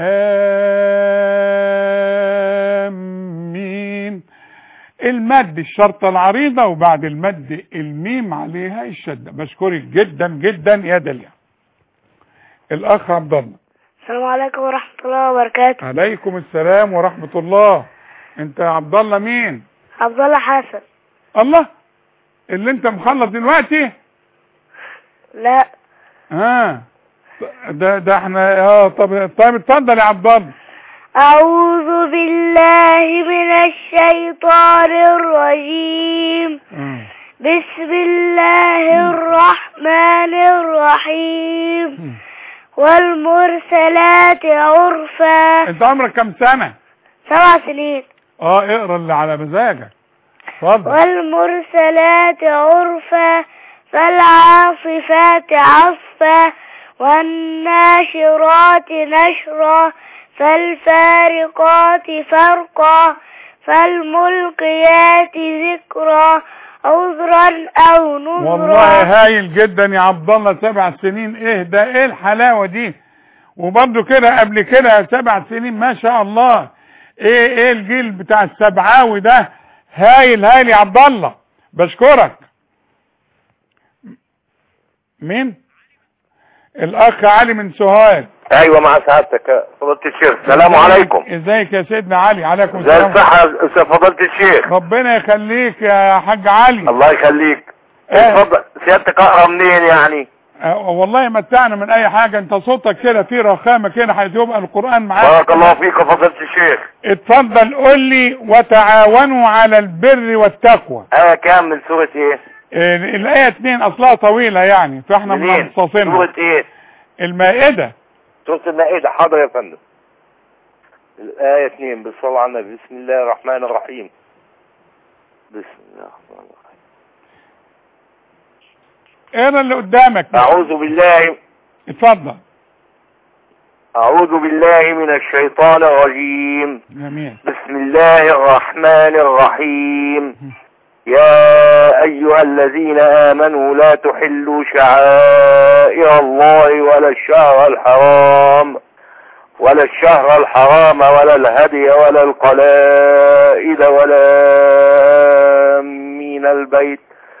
آمين المد الشرطة العريضة وبعد المد الميم عليها الشدة بشكرك جدا جدا يا دليا الأخ عبد الله السلام عليكم ورحمة الله وبركاته عليكم السلام ورحمة الله انت يا عبد الله مين عبد الله حسن الله اللي انت مخلص دلوقتي لا ها ده ده احنا اه طب طيب اتفضل يا عبد الله أعوذ بالله من الشيطان الرجيم آه. بسم الله الرحمن الرحيم والمرسلات عرفا انت عمرك كام سنة سبع سنين اه اقرا اللي على مزاجك اتفضل والمرسلات عرفا فالعاصفات عصفا والناشرات نشرا فالفارقات فرقا فالملقيات ذكرا عذرا او نذرا والله هايل جدا يا عبد الله سبع سنين ايه ده ايه الحلاوة دي وبرضه كده قبل كده سبع سنين ما شاء الله ايه ايه الجيل بتاع السبعاوي ده هايل هايل يا عبد الله بشكرك مين الاخ علي من سوهاج ايوه مع سعادتك فضيله الشيخ السلام عليكم ازيك يا سيدنا علي عليكم ازي السلام الصحه يا فضيله الشيخ ربنا يخليك يا حاج علي الله يخليك آه. اتفضل سيادتك اقرا منين يعني آه، والله متعنا من اي حاجة انت صوتك كده فيه رخامة كده هيبقى القرآن معاك بارك الله فيك يا فضيله الشيخ اتفضل قول لي وتعاونوا على البر والتقوى ايه كام من سوره ايه آه، الآية اتنين اصلها طويلة يعني فاحنا منين مخصصينها سوره ايه المائدة سوره المائده حاضر يا فندم الايه 2 بالصلاه على النبي بسم الله الرحمن الرحيم بسم الله الرحمن الرحيم اقرا اللي قدامك اعوذ بالله اتفضل اعوذ بالله من الشيطان الرجيم جميل بسم الله الرحمن الرحيم يا أيها الذين آمنوا لا تحلوا شعائر الله ولا الشهر الحرام ولا الشهر الحرام ولا الهدي ولا القلائد ولا آمين البيت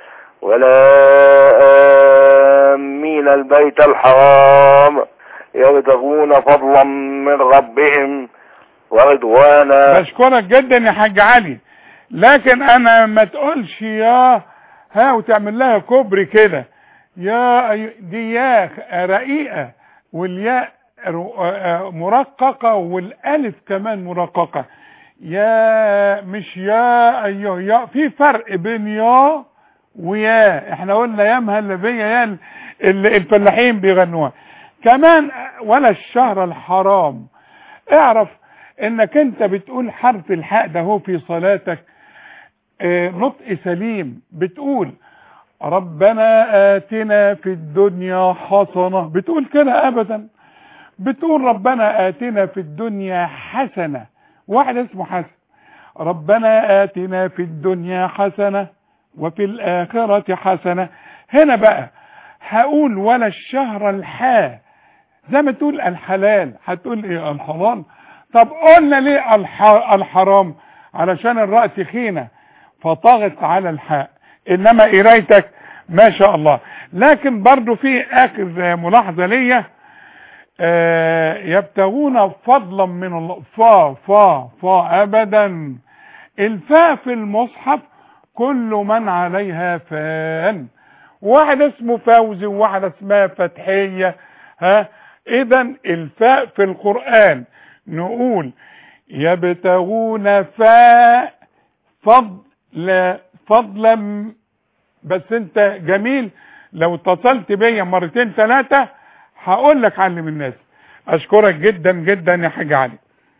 ولا آمين البيت الحرام يبتغون فضلا من ربهم ورضوانا بشكرك جدا يا حاج علي لكن انا ما تقولش يا ها وتعمل لها كوبري كده يا أي- دي يا رقيقة والياء رو- آه، مرققة والالف كمان مرققة يا مش يا ايوه يا في فرق بين يا ويا احنا قلنا يا مهلبية يا ال- ال- الفلاحين بيغنوها كمان ولا الشهر الحرام اعرف انك انت بتقول حرف الحاء ده هو في صلاتك آه، نطق سليم بتقول ربنا آتنا في الدنيا حسنة بتقول كده ابدا بتقول ربنا آتنا في الدنيا حسنة واحد اسمه حسن ربنا آتنا في الدنيا حسنة وفي الآخرة حسنة هنا بقى هقول ولا الشهر الحا زي ما تقول الحلال هتقول ايه الحلال طب قلنا ليه الح... الحرام علشان الراء تخينه فطغت على الحاء انما قرايتك ما شاء الله لكن برضو في اخر ملاحظة ليا آه، يبتغون فضلا من الله فا فا فا ابدا الفاء في المصحف كل من عليها فان واحد اسمه فوزي وواحدة اسمها فتحية ها اذا الفاء في القرآن نقول يبتغون فاء فضل فضلا بس انت جميل لو اتصلت بيا مرتين ثلاثة هقول لك علم الناس اشكرك جدا جدا يا حاج علي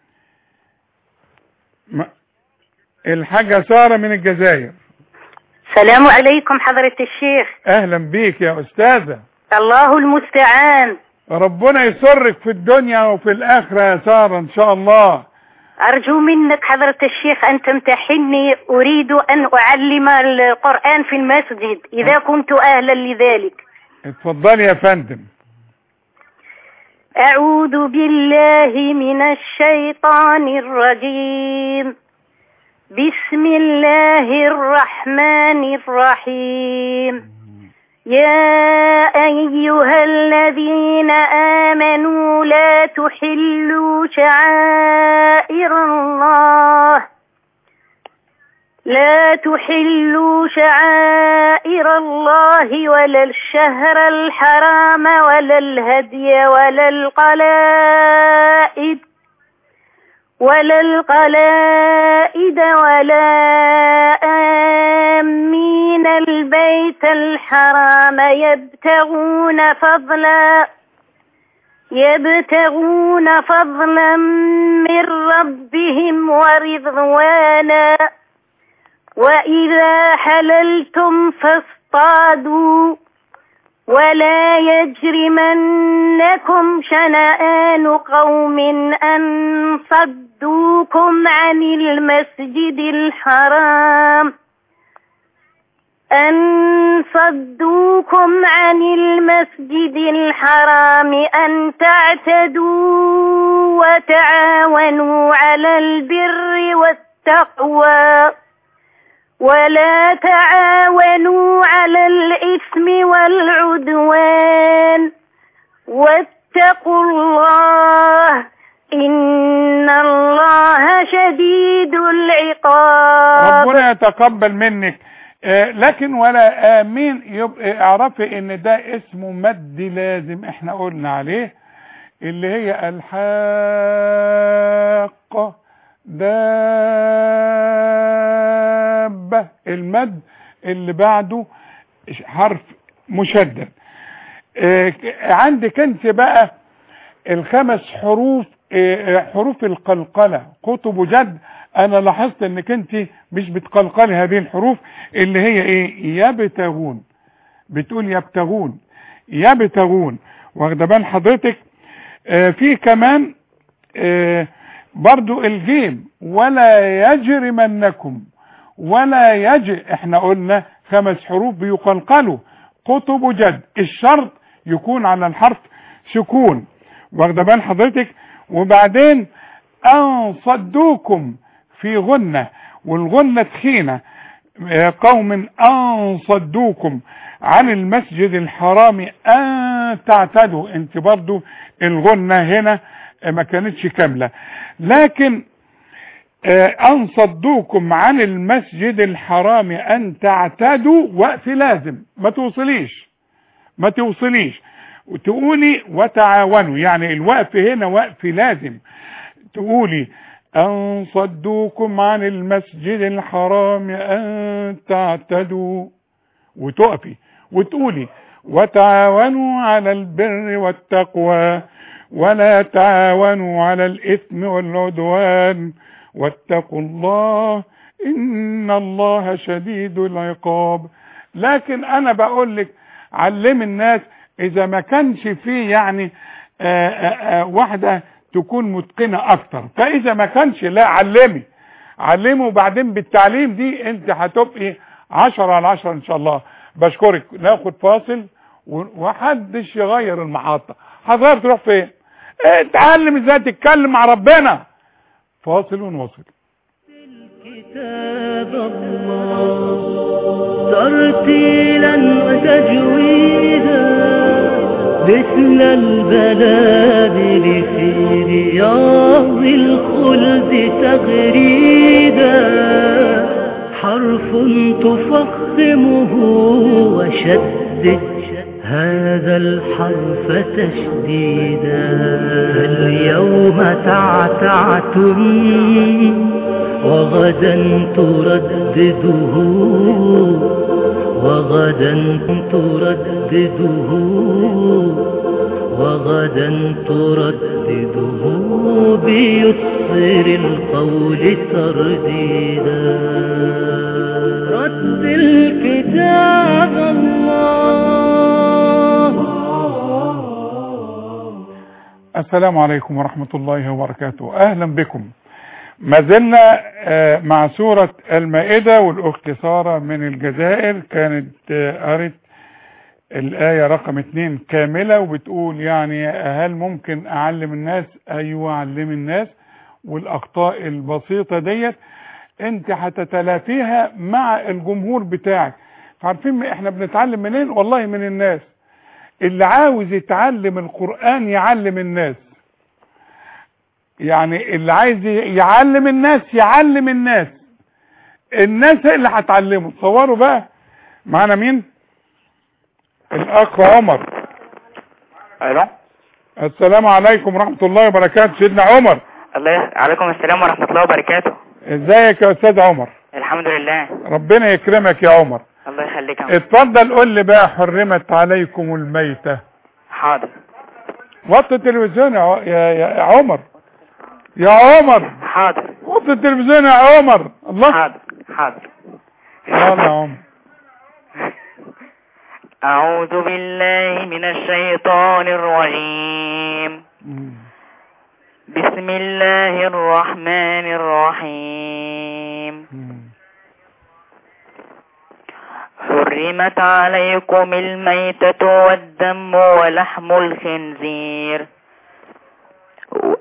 ما- الحاجة سارة من الجزائر السلام عليكم حضرة الشيخ اهلا بيك يا استاذة الله المستعان ربنا يسرك في الدنيا وفي الاخرة يا سارة ان شاء الله أرجو منك حضرة الشيخ أن تمتحني أريد أن أعلم القرآن في المسجد إذا كنت أهلا لذلك اتفضلي يا فندم أعوذ بالله من الشيطان الرجيم بسم الله الرحمن الرحيم يا أيها الذين آمنوا لا تحلوا شعائر الله لا تحلوا شعائر الله ولا الشهر الحرام ولا الهدي ولا القلائد ولا القلائد ولا آمين البيت الحرام يبتغون فضلا يبتغون فضلا من ربهم ورضوانا وإذا حللتم فاصطادوا ولا يجرمنكم شنآن قوم أن صدوكم عن المسجد الحرام أن صدوكم عن المسجد الحرام أن تعتدوا وتعاونوا على البر والتقوى ولا تعاونوا على الإثم والعدوان واتقوا الله إن الله شديد العقاب ربنا يتقبل منك آه، لكن ولا امين يبقى اعرفي ان ده اسمه مد لازم احنا قلنا عليه اللي هي الحاقة دابة المد اللي بعده حرف مشدد آه، ك- عندك انت بقى الخمس حروف آه، حروف القلقلة قطب جد انا لاحظت انك انت مش بتقلقلي هذه الحروف اللي هي ايه يبتغون بتقول يبتغون يبتغون واخده بال حضرتك آه في كمان آه برضو الجيم ولا يجرمنكم ولا يج احنا قلنا خمس حروف بيقلقلوا قطب جد الشرط يكون على الحرف سكون واخده بال حضرتك وبعدين ان صدوكم في غنة والغنة تخينة آه، قوم ان صدوكم عن المسجد الحرام ان تعتدوا انت برضو الغنة هنا آه، ما كانتش كاملة لكن آه، ان صدوكم عن المسجد الحرام ان تعتدوا وقت لازم ما توصليش ما توصليش وتقولي وتعاونوا يعني الوقف هنا وقف لازم تقولي أن صدوكم عن المسجد الحرام أن تعتدوا وتقفي وتقولي وتعاونوا على البر والتقوى ولا تعاونوا على الإثم والعدوان واتقوا الله إن الله شديد العقاب لكن أنا بقول لك علم الناس إذا ما كانش فيه يعني آآ آآ واحدة تكون متقنة أكتر فإذا ما كانش لا علمي علمه وبعدين بالتعليم دي أنت هتبقي عشرة على عشرة إن شاء الله بشكرك ناخد فاصل ومحدش يغير المحطة حضرتك تروح فين اتعلم ازاي تتكلم مع ربنا فاصل ونواصل الكتاب كتاب الله ترتيلا وتجويدا مثل البلابل في رياض الخلد تغريدا حرف تفخمه وشدد هذا الحرف تشديدا اليوم تعتعتم وغدا تردده وغدا تردده وغدا تردده بيسر القول ترديدا رد الكتاب الله السلام عليكم ورحمة الله وبركاته أهلا بكم ما زلنا آه، مع سورة المائدة والأخت سارة من الجزائر كانت آه، قرت الآية رقم اتنين كاملة وبتقول يعني هل ممكن أعلم الناس أيوة أعلم الناس والأخطاء البسيطة ديت أنت هتتلافيها مع الجمهور بتاعك عارفين احنا بنتعلم منين والله من الناس اللي عاوز يتعلم القرآن يعلم الناس يعني اللي عايز يعلم الناس يعلم الناس الناس اللي هتعلمه تصوروا بقى معانا مين الاخ عمر الو السلام عليكم ورحمة الله وبركاته سيدنا عمر الله عليكم السلام ورحمة الله وبركاته ازيك يا استاذ عمر الحمد لله ربنا يكرمك يا عمر الله يخليك يا عم. اتفضل قول لي بقى حرمت عليكم الميتة حاضر وطي التلفزيون يا ع- يا يا عمر يا عمر حاضر وطي التلفزيون يا عمر الله حاضر حاضر يلا يا عمر أعوذ بالله من الشيطان الرجيم بسم الله الرحمن الرحيم حرمت عليكم الميتة والدم ولحم الخنزير و-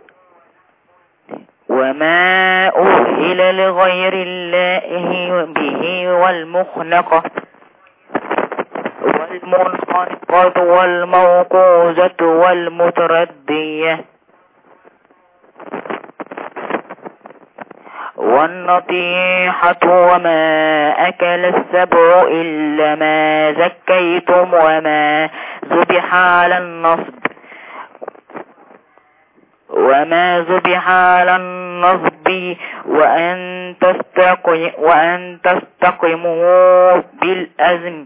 وما أهل لغير الله به والمخنقة والمنخنقة والموقوذة والمتردية والنطيحة وما أكل السبع إلا ما زكيتم وما ذبح على النصب وما ذبح على النصب وأن تستقي وأن تستقيموا بالأزم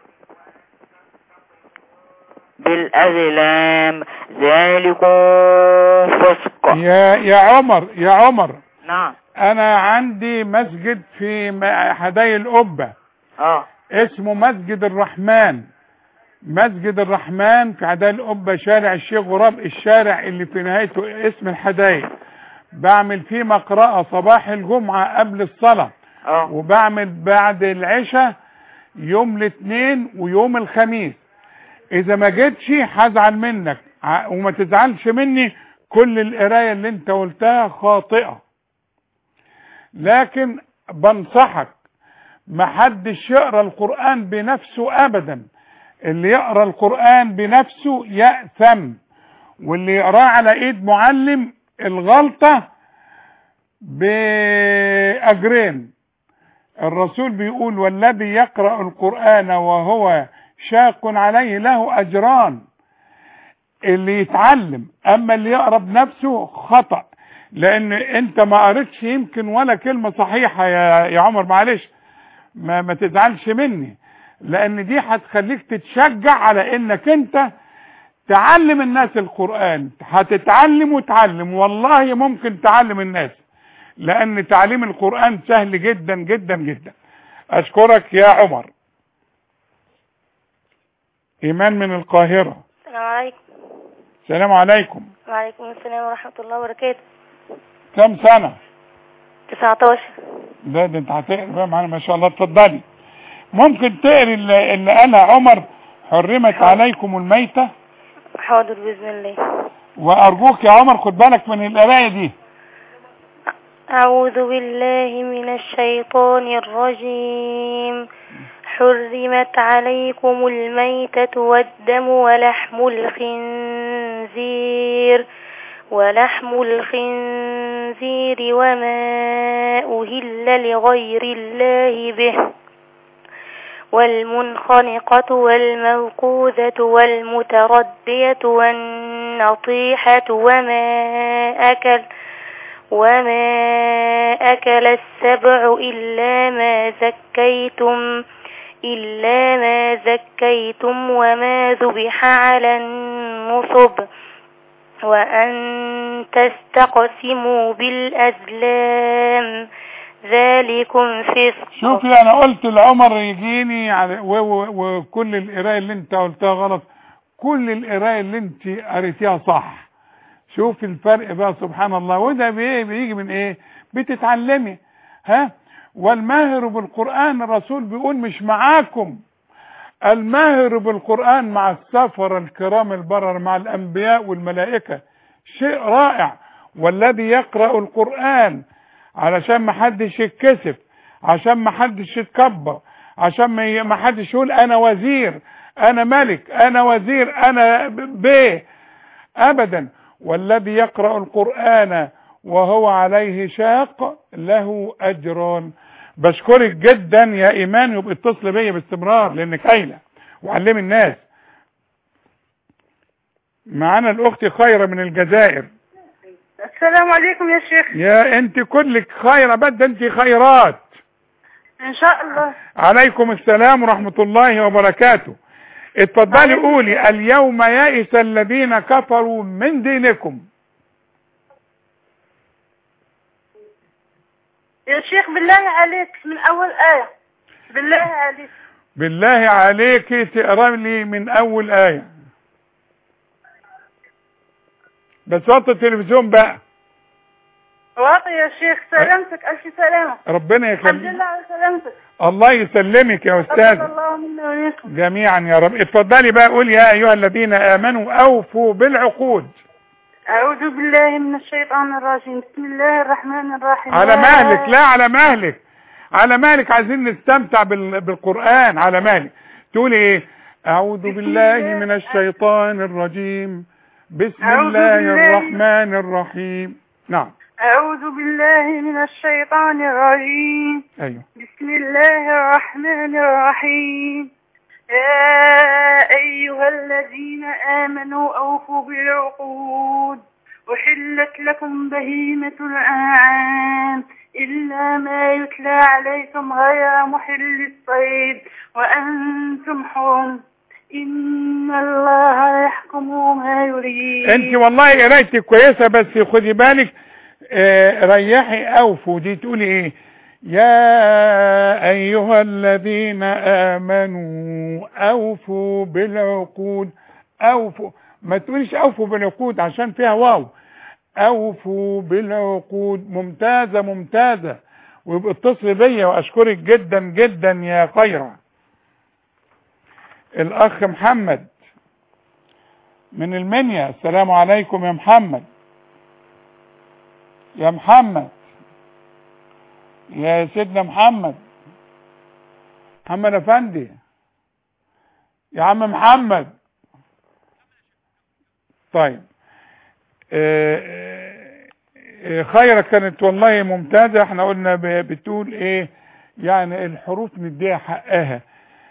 بالأزلام ذلكم فسق يا يا عمر يا عمر نعم انا عندي مسجد في م- حدائق القبة اه اسمه مسجد الرحمن مسجد الرحمن في حدائق القبة شارع الشيخ غراب الشارع اللي في نهايته اسم الحدائق بعمل فيه مقرأة صباح الجمعة قبل الصلاة اه وبعمل بعد العشاء يوم الاثنين ويوم الخميس اذا ما جيتش هزعل منك ع- وما تزعلش مني كل القرايه اللي انت قلتها خاطئه لكن بنصحك محدش يقرا القران بنفسه ابدا اللي يقرا القران بنفسه ياثم واللي يقراه على ايد معلم الغلطه باجرين الرسول بيقول والذي يقرا القران وهو شاق عليه له اجران اللي يتعلم اما اللي يقرا بنفسه خطا لان انت ما قريتش يمكن ولا كلمه صحيحه يا يا عمر معلش ما ما تزعلش مني لان دي هتخليك تتشجع على انك انت تعلم الناس القران هتتعلم وتعلم والله ممكن تعلم الناس لان تعليم القران سهل جدا جدا جدا اشكرك يا عمر ايمان من القاهره السلام عليكم السلام عليكم وعليكم السلام ورحمة الله وبركاته كم سنه 19 ده ده انت هتقري بقى معانا ما شاء الله اتفضلي ممكن تقري اللي, اللي قالها عمر حرمت عليكم الميتة حاضر بإذن الله وارجوك يا عمر خد بالك من القرايه دي أعوذ بالله من الشيطان الرجيم حرمت عليكم الميتة والدم ولحم الخنزير ولحم الخنزير وما أهل لغير الله به والمنخنقة والموقوذة والمتردية والنطيحة وما أكل وما أكل السبع إلا ما زكيتم إلا ما زكيتم وما ذبح على النصب وأن تستقسموا بالأزلام ذلكم فسق شوفي انا قلت لعمر يجيني على و- و- وكل القرايه اللي انت قلتها غلط كل القرايه اللي انت قريتيها صح شوف الفرق بقى سبحان الله وده بي- بيجي من ايه بتتعلمي ها والماهر بالقرآن الرسول بيقول مش معاكم الماهر بالقرآن مع السفر الكرام البرر مع الأنبياء والملائكة شيء رائع والذي يقرأ القرآن علشان ما حدش يتكسف عشان ما حدش يتكبر عشان ما ي- ما حدش يقول انا وزير انا ملك انا وزير انا ب- بيه ابدا والذي يقرأ القرآن وهو عليه شاق له اجر بشكرك جدا يا ايمان يبقى اتصل بيا باستمرار لانك قايله وعلمي الناس معانا الاخت خيره من الجزائر السلام عليكم يا شيخ يا انت كلك خيره بد انت خيرات ان شاء الله عليكم السلام ورحمة الله وبركاته اتفضلي قولي اليوم يئس الذين كفروا من دينكم يا شيخ بالله عليك من اول آية بالله عليك بالله عليك تقرا لي من اول آية بس وطي التلفزيون بقى واطي يا شيخ سلامتك الف سلامة ربنا الحمد يخليك لله على سلامتك الله يسلمك يا تقبل استاذ الله منا ومنكم جميعا يا رب اتفضلي بقى قولي يا ايها الذين امنوا اوفوا بالعقود أعوذ بالله من الشيطان الرجيم بسم الله الرحمن الرحيم على مهلك لا على مهلك على مهلك عايزين نستمتع بال- بالقرآن على مهلك تقول ايه اعوذ بالله من الشيطان الرجيم بسم أعوذ الله بالله- الرحمن الرحيم نعم أعوذ بالله من الشيطان الرجيم ايوه بسم الله الرحمن الرحيم يا أيها الذين آمنوا أوفوا بالعقود أحلت لكم بهيمة الأنعام إلا ما يتلى عليكم غير محل الصيد وأنتم حرم إن الله يحكم ما يريد انت والله قرايتك كويسة بس خدي بالك آه ريحي اوفوا دي تقولي ايه يا ايها الذين امنوا اوفوا بالعقود اوفوا ما تقوليش اوفوا بالعقود عشان فيها واو اوفوا بالعقود ممتازة ممتازة ويبقى اتصل بيا واشكرك جدا جدا يا خيرة الاخ محمد من المنيا السلام عليكم يا محمد يا محمد يا سيدنا محمد محمد افندي يا عم محمد طيب آه، آه، خيرك كانت والله ممتازة احنا قلنا ب- بتقول ايه يعني الحروف نديها حقها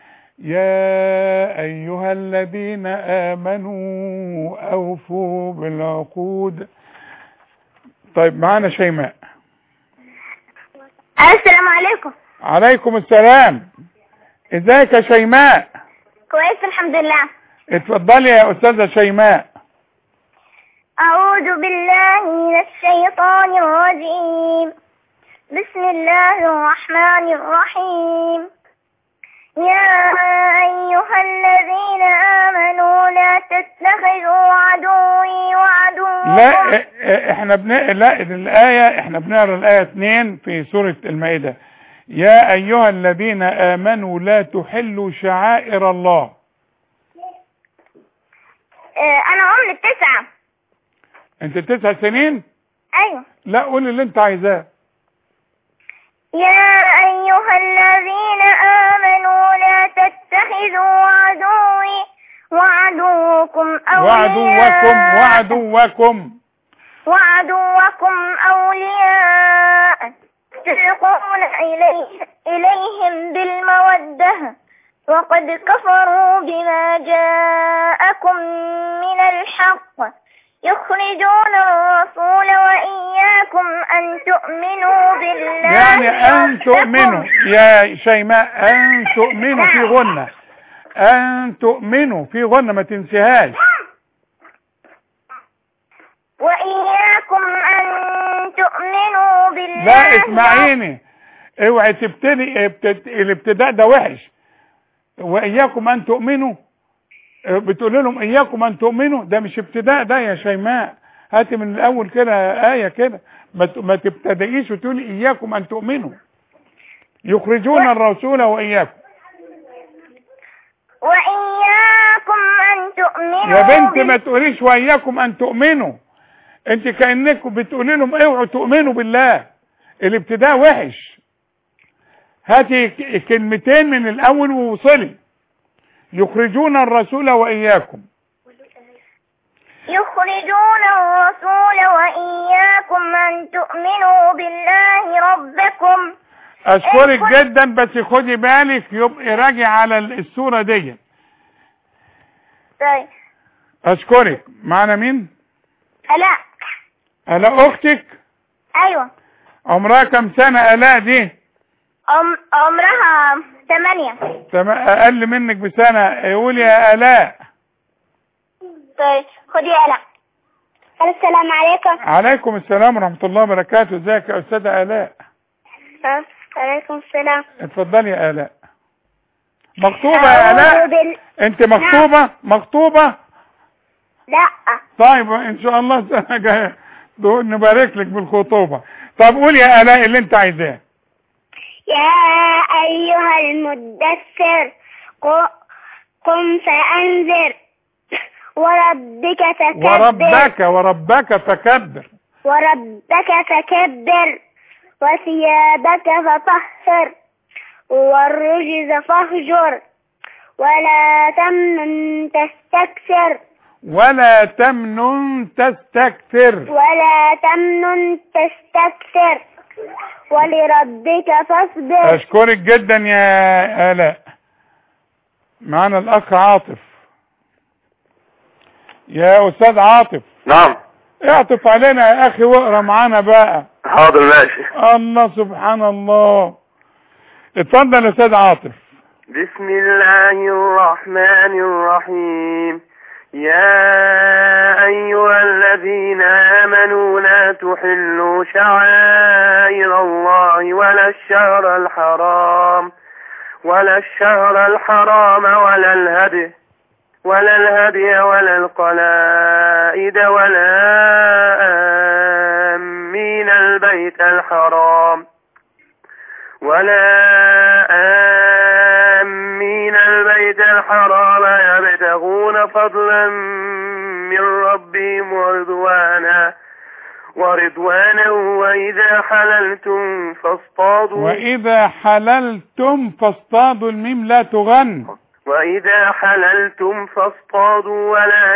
يا أيها الذين آمنوا أوفوا بالعقود طيب معانا شيماء السلام عليكم عليكم السلام ازيك يا شيماء كويس الحمد لله اتفضلي يا أستاذة شيماء أعوذ بالله من الشيطان الرجيم بسم الله الرحمن الرحيم يا أيها الذين آمنوا لا تتخذوا عدوي وعدوكم لا اه- اه- احنا بن... لا الآية احنا بنقرا الآية 2 في سورة المائدة يا أيها الذين آمنوا لا تحلوا شعائر الله آه، أنا عمري تسعة انت تسع سنين أيوة لا قول اللي انت عايزاه يا أيها الذين آمنوا لا تتخذوا عدوي وعدوكم وعدوكم أولياء وعدوكم وعدوكم أولياء تلقون إليه إليهم بالمودة وقد كفروا بما جاءكم من الحق يخرجون الرسول وإياكم أن تؤمنوا بالله يعني أن ربكم تؤمنوا يا شيماء أن تؤمنوا في غنة أن تؤمنوا في غنة ما تنسيهاش وإياكم أن تؤمنوا بالله لا اسمعيني اوعي تبتدي ابتد... الابتداء ده وحش واياكم ان تؤمنوا اه، بتقول لهم اياكم ان تؤمنوا ده مش ابتداء ده يا شيماء هاتي من الاول كده آية كده ما ت- ما تبتدئيش وتقولي اياكم ان تؤمنوا يخرجون الرسول واياكم وإياكم أن تؤمنوا يا بنت بال- ما تقوليش واياكم ان تؤمنوا انت كانكم بتقولي لهم اوعوا تؤمنوا بالله الابتداء وحش هاتي ك- كلمتين من الاول ووصلي يخرجون الرسول واياكم يخرجون الرسول وإياكم أن تؤمنوا بالله ربكم اشكرك جدا بس خدي بالك يبقى راجع على ال- الصورة دي طيب اشكرك معنا مين لا الاء اختك أيوة عمرها كم سنة الاء دي عم... عمرها ثمانية تم- اقل منك بسنة قولي يا الاء طيب خدي يا لا السلام عليكم عليكم السلام ورحمة الله وبركاته ازيك يا استاذة الاء عليكم السلام اتفضلي يا الاء مخطوبة يا الاء أعوذ بال... انت مخطوبة مخطوبة لا طيب ان شاء الله السنة جاية دو- نبارك لك بالخطوبة طب قولي يا الاء اللي انت عايزاه يا أيها المدثر ق- قم فأنذر وربك فكبر وربك وربك فكبر وربك فكبر وثيابك فطهر والرجز فاهجر ولا تمنن تستكثر ولا تمنن تستكثر ولا تمنن تستكثر ولربك فاصبر اشكرك جدا يا الاء معنا الاخ عاطف يا استاذ عاطف نعم اعطف علينا يا اخي واقرا معانا بقى حاضر ماشي الله سبحان الله اتفضل يا استاذ عاطف بسم الله الرحمن الرحيم يا أيها الذين آمنوا لا تحلوا شعائر الله ولا الشهر الحرام ولا الشهر الحرام ولا الهدي ولا الهدي ولا القلائد ولا آمين البيت الحرام ولا آمين البيت الحرام يبتغون فضلا من ربهم ورضوانا ورضوانا وإذا حللتم فاصطادوا واذا حللتم فاصطادوا الميم لا تغن وإذا حللتم فاصطادوا ولا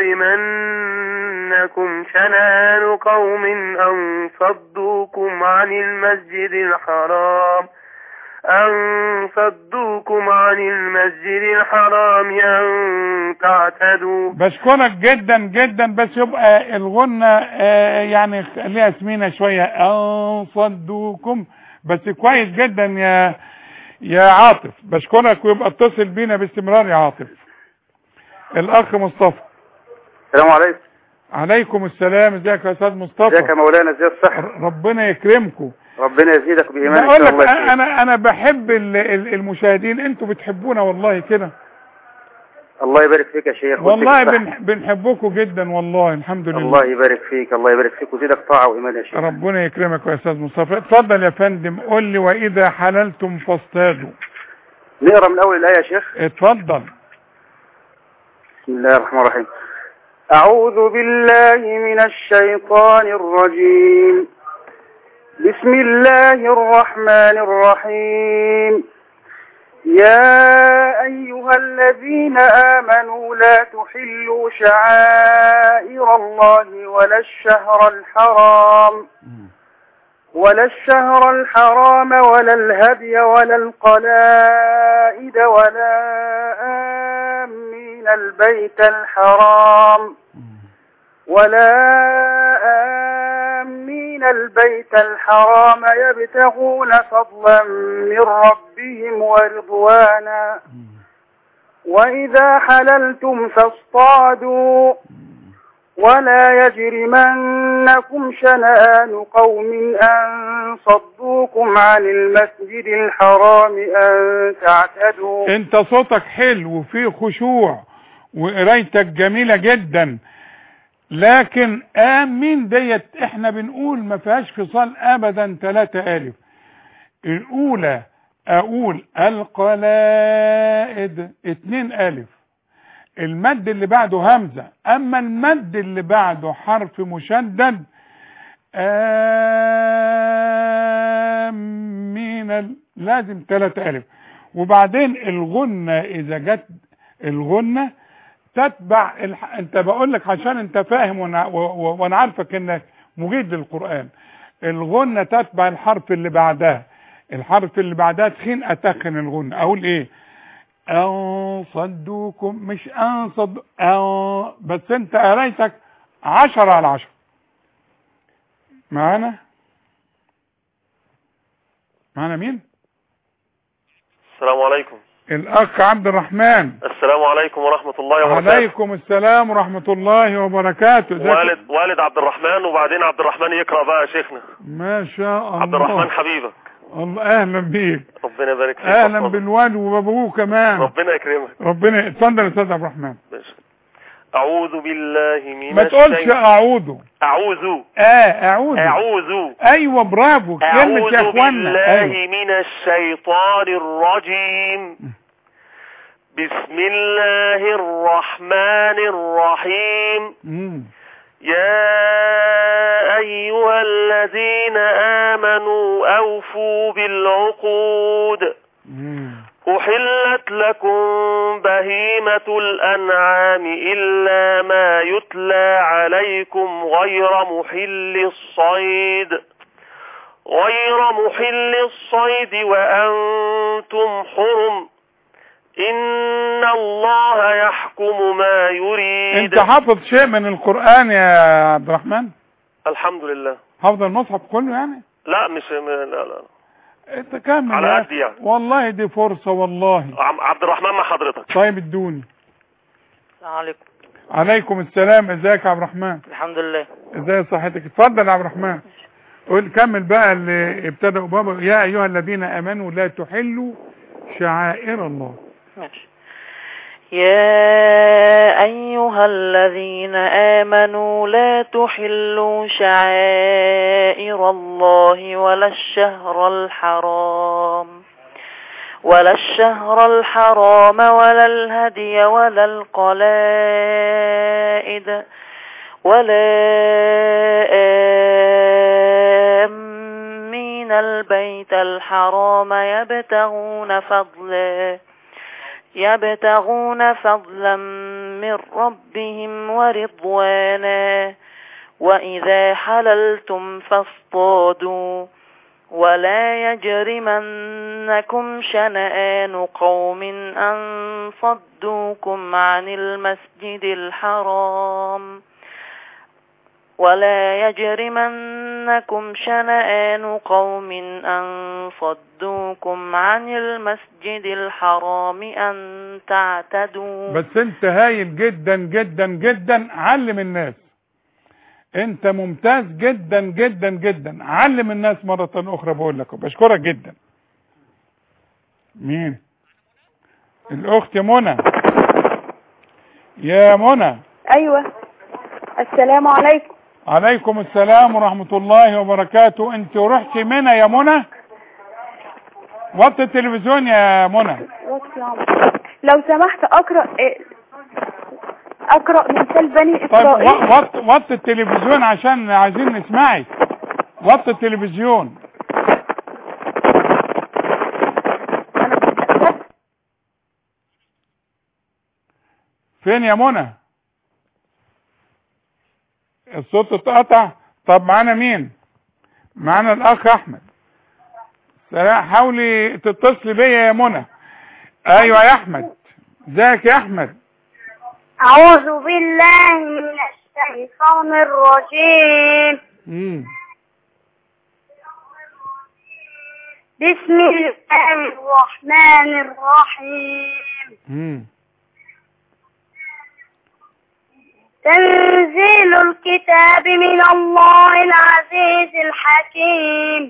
يجرمنكم شنآن قوم أن صدوكم عن المسجد الحرام أن صدوكم عن المسجد الحرام أن تعتدوا بشكرك جدا جدا بس يبقى الغنة آه، يعني خليها سمينة شوية انصدوكم بس كويس جدا يا يا عاطف بشكرك ويبقى اتصل بينا باستمرار يا عاطف الاخ مصطفى السلام عليكم عليكم السلام ازيك يا استاذ ازيك يا مصطفى مولانا ازي الصحة ربنا يكرمكم ربنا يزيدك بإيمان إن بقول شاء لك الله يا شيخ. انا انا بحب ال- ال- المشاهدين انتوا بتحبونا والله كده الله يبارك فيك يا شيخ والله ويديك الصحة. بن بنحبكم جدا والله الحمد لله الله يبارك فيك الله يبارك فيك ويزيدك طاعة وإيمان يا شيخ ربنا يكرمك يا استاذ مصطفى اتفضل يا فندم قول لي واذا حللتم فاصطادوا نقرا من أول الآية يا شيخ اتفضل بسم الله الرحمن الرحيم أعوذ بالله من الشيطان الرجيم بسم الله الرحمن الرحيم يا أيها الذين آمنوا لا تحلوا شعائر الله ولا الشهر الحرام ولا الشهر الحرام ولا الهدي ولا القلائد ولا آمين البيت الحرام ولا آمين البيت الحرام يبتغون فضلا من ربهم ورضوانا وإذا حللتم فاصطادوا ولا يجرمنكم شنآن قوم أن صدوكم عن المسجد الحرام أن تعتدوا انت صوتك حلو وفيه خشوع وقرايتك جميلة جدا لكن امين ديت احنا بنقول ما فيهاش فصال ابدا ثلاثة الف الاولى اقول القلائد اتنين الف المد اللي بعده همزة اما المد اللي بعده حرف مشدد امين ال- لازم ثلاثة الف وبعدين الغنة اذا جت الغنة تتبع الح... انت بقول لك عشان انت فاهم وانا, و... و... وانا عارفك انك مجيد للقرآن الغنة تتبع الحرف اللي بعدها الحرف اللي بعدها تخين اتخن الغنة اقول ايه ان صدوكم مش ان صد ان بس انت قرايتك عشرة على عشرة معانا معانا مين السلام عليكم الاخ عبد الرحمن السلام عليكم ورحمة الله وبركاته عليكم السلام ورحمة الله وبركاته ازيك؟ والد والد عبد الرحمن وبعدين عبد الرحمن يقرأ بقى يا شيخنا ما شاء الله عبد الرحمن حبيبك الله اهلا بيك ربنا يبارك فيك اهلا ويحفظك. بالوالد وبابوه كمان ربنا يكرمك ربنا اتفضل يا استاذ عبد الرحمن ماشي. أعوذ بالله من ما تقولش الشيطان- اعوذ أعوذ اه اعوذ أعوذ ايوه برافو كلمة يا أعوذ اخوانا بالله أيوة. من الشيطان الرجيم بسم الله الرحمن الرحيم مم. يا أيها الذين آمنوا أوفوا بالعقود أحلت لكم بهيمة الأنعام إلا ما يتلى عليكم غير محل الصيد غير محل الصيد وأنتم حرم إن الله يحكم ما يريد انت حافظ شيء من القرآن يا عبد الرحمن الحمد لله حافظ المصحف كله يعني لا مش لا لا انت كمل على يا قد يعني. والله دي فرصة والله عم- عبد الرحمن مع حضرتك طيب ادوني السلام عليكم عليكم السلام ازيك يا عبد الرحمن الحمد لله ازاي صحتك اتفضل يا عبد الرحمن قول كمل بقى اللي ابتدأوا بابا يا ايها الذين امنوا لا تحلوا شعائر الله ماشي يا أيها الذين آمنوا لا تحلوا شعائر الله ولا الشهر الحرام ولا الشهر الحرام ولا الهدي ولا القلائد ولا آمين البيت الحرام يبتغون فضلا يبتغون فضلا من ربهم ورضوانا وإذا حللتم فاصطادوا ولا يجرمنكم شنآن قوم أن صدوكم عن المسجد الحرام ولا يجرمنكم شنآن قوم أن صدوكم عن المسجد الحرام أن تعتدوا بس انت هايل جدا جدا جدا علم الناس انت ممتاز جدا جدا جدا علم الناس مرة اخرى بقول لك بشكرك جدا مين الاخت منى يا منى ايوه السلام عليكم عليكم السلام ورحمة الله وبركاته انت رحتي منى يا منى وطي التلفزيون يا منى لو سمحت اقرا إيه، اقرا من سل بني طيب اسرائيل و- وط- وطي التلفزيون عشان عايزين نسمعك وطي التلفزيون فين يا منى الصوت اتقطع طب معانا مين معانا الاخ احمد سلام حاولي تتصلي بيا يا منى ايوه يا احمد ازيك يا احمد أعوذ بالله من الشيطان الرجيم مم. بسم الله الرحمن الرحيم مم. تنزيل الكتاب من الله العزيز الحكيم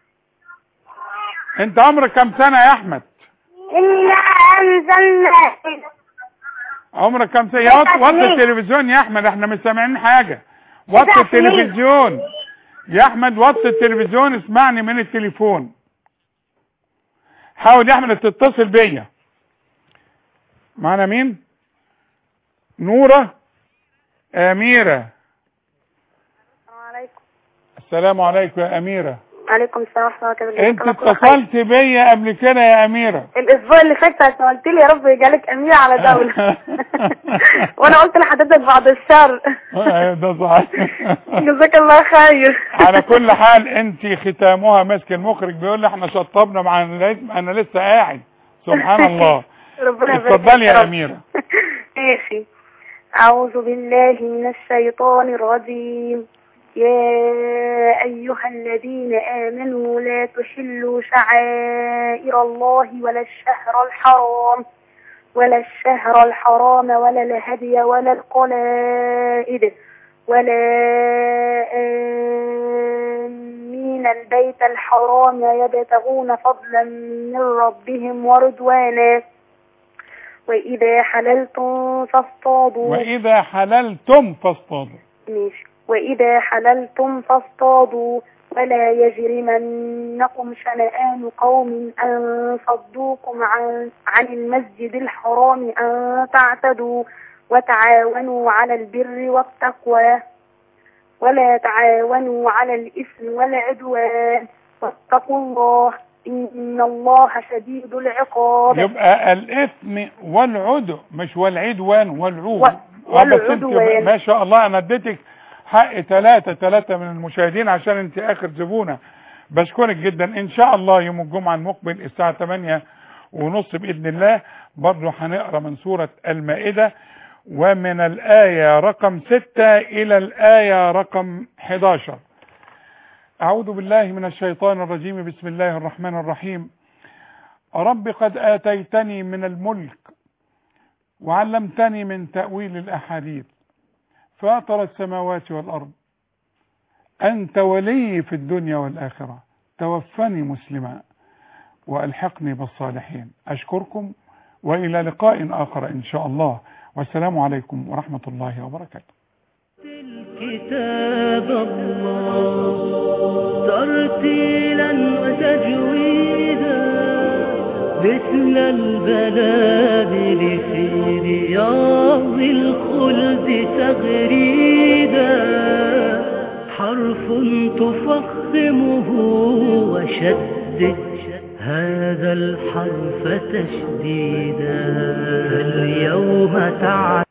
انت عمرك كام سنة يا احمد إنا أنزلنا عمرك كام سنة يا وط- وطي التلفزيون يا احمد احنا مش سامعين حاجة وطي تسعة التلفزيون يا احمد وطي التلفزيون اسمعني من التليفون حاول يا احمد تتصل بيا معنا مين نورة اميرة عليكم السلام عليكم يا اميرة عليكم السلام ورحمة الله وبركاته انت اتصلت بيا قبل كده يا اميرة الأسبوع اللي فات عشان قلت لي يا رب يجعلك أمير على دولة وأنا قلت لحضرتك بعد الشر ايوه ده صح جزاك الله خير على كل حال انت ختامها ماسك المخرج بيقول لي احنا شطبنا مع انا لسه قاعد سبحان الله ربنا يبارك اتفضلي فيك يا رب. اميره ماشي أعوذ بالله من الشيطان الرجيم يا أيها الذين آمنوا لا تحلوا شعائر الله ولا الشهر الحرام ولا الشهر الحرام ولا الهدي ولا القلائد ولا آمين البيت الحرام يبتغون فضلا من ربهم ورضوانا وإذا حللتم فاصطادوا واذا حللتم فاصطادوا ماشي وإذا حللتم فاصطادوا ولا يجرمنكم شنآن قوم أن صدوكم عن, عن المسجد الحرام أن تعتدوا وتعاونوا على البر والتقوى ولا تعاونوا على الإثم والعدوان واتقوا الله إن الله شديد العقاب يبقى الاثم والعدو مش والعدوان والعود و- آه، بس انت والعدوان. ما شاء الله انا اديتك حق ثلاثة ثلاثة من المشاهدين عشان انت اخر زبونة بشكرك جدا ان شاء الله يوم الجمعة المقبل الساعة 8 ونص باذن الله برضه هنقرا من سورة المائدة ومن الآية رقم 6 إلى الآية رقم 11 أعوذ بالله من الشيطان الرجيم بسم الله الرحمن الرحيم رب قد آتيتني من الملك وعلمتني من تأويل الأحاديث فاطر السماوات والأرض أنت ولي في الدنيا والآخرة توفني مسلما وألحقني بالصالحين أشكركم وإلى لقاء آخر إن شاء الله والسلام عليكم ورحمة الله وبركاته كتاب الله ترتيلا وتجويدا مثل البلابل في رياض الخلد تغريدا حرف تفخمه وشدد هذا الحرف تشديدا اليوم تعلم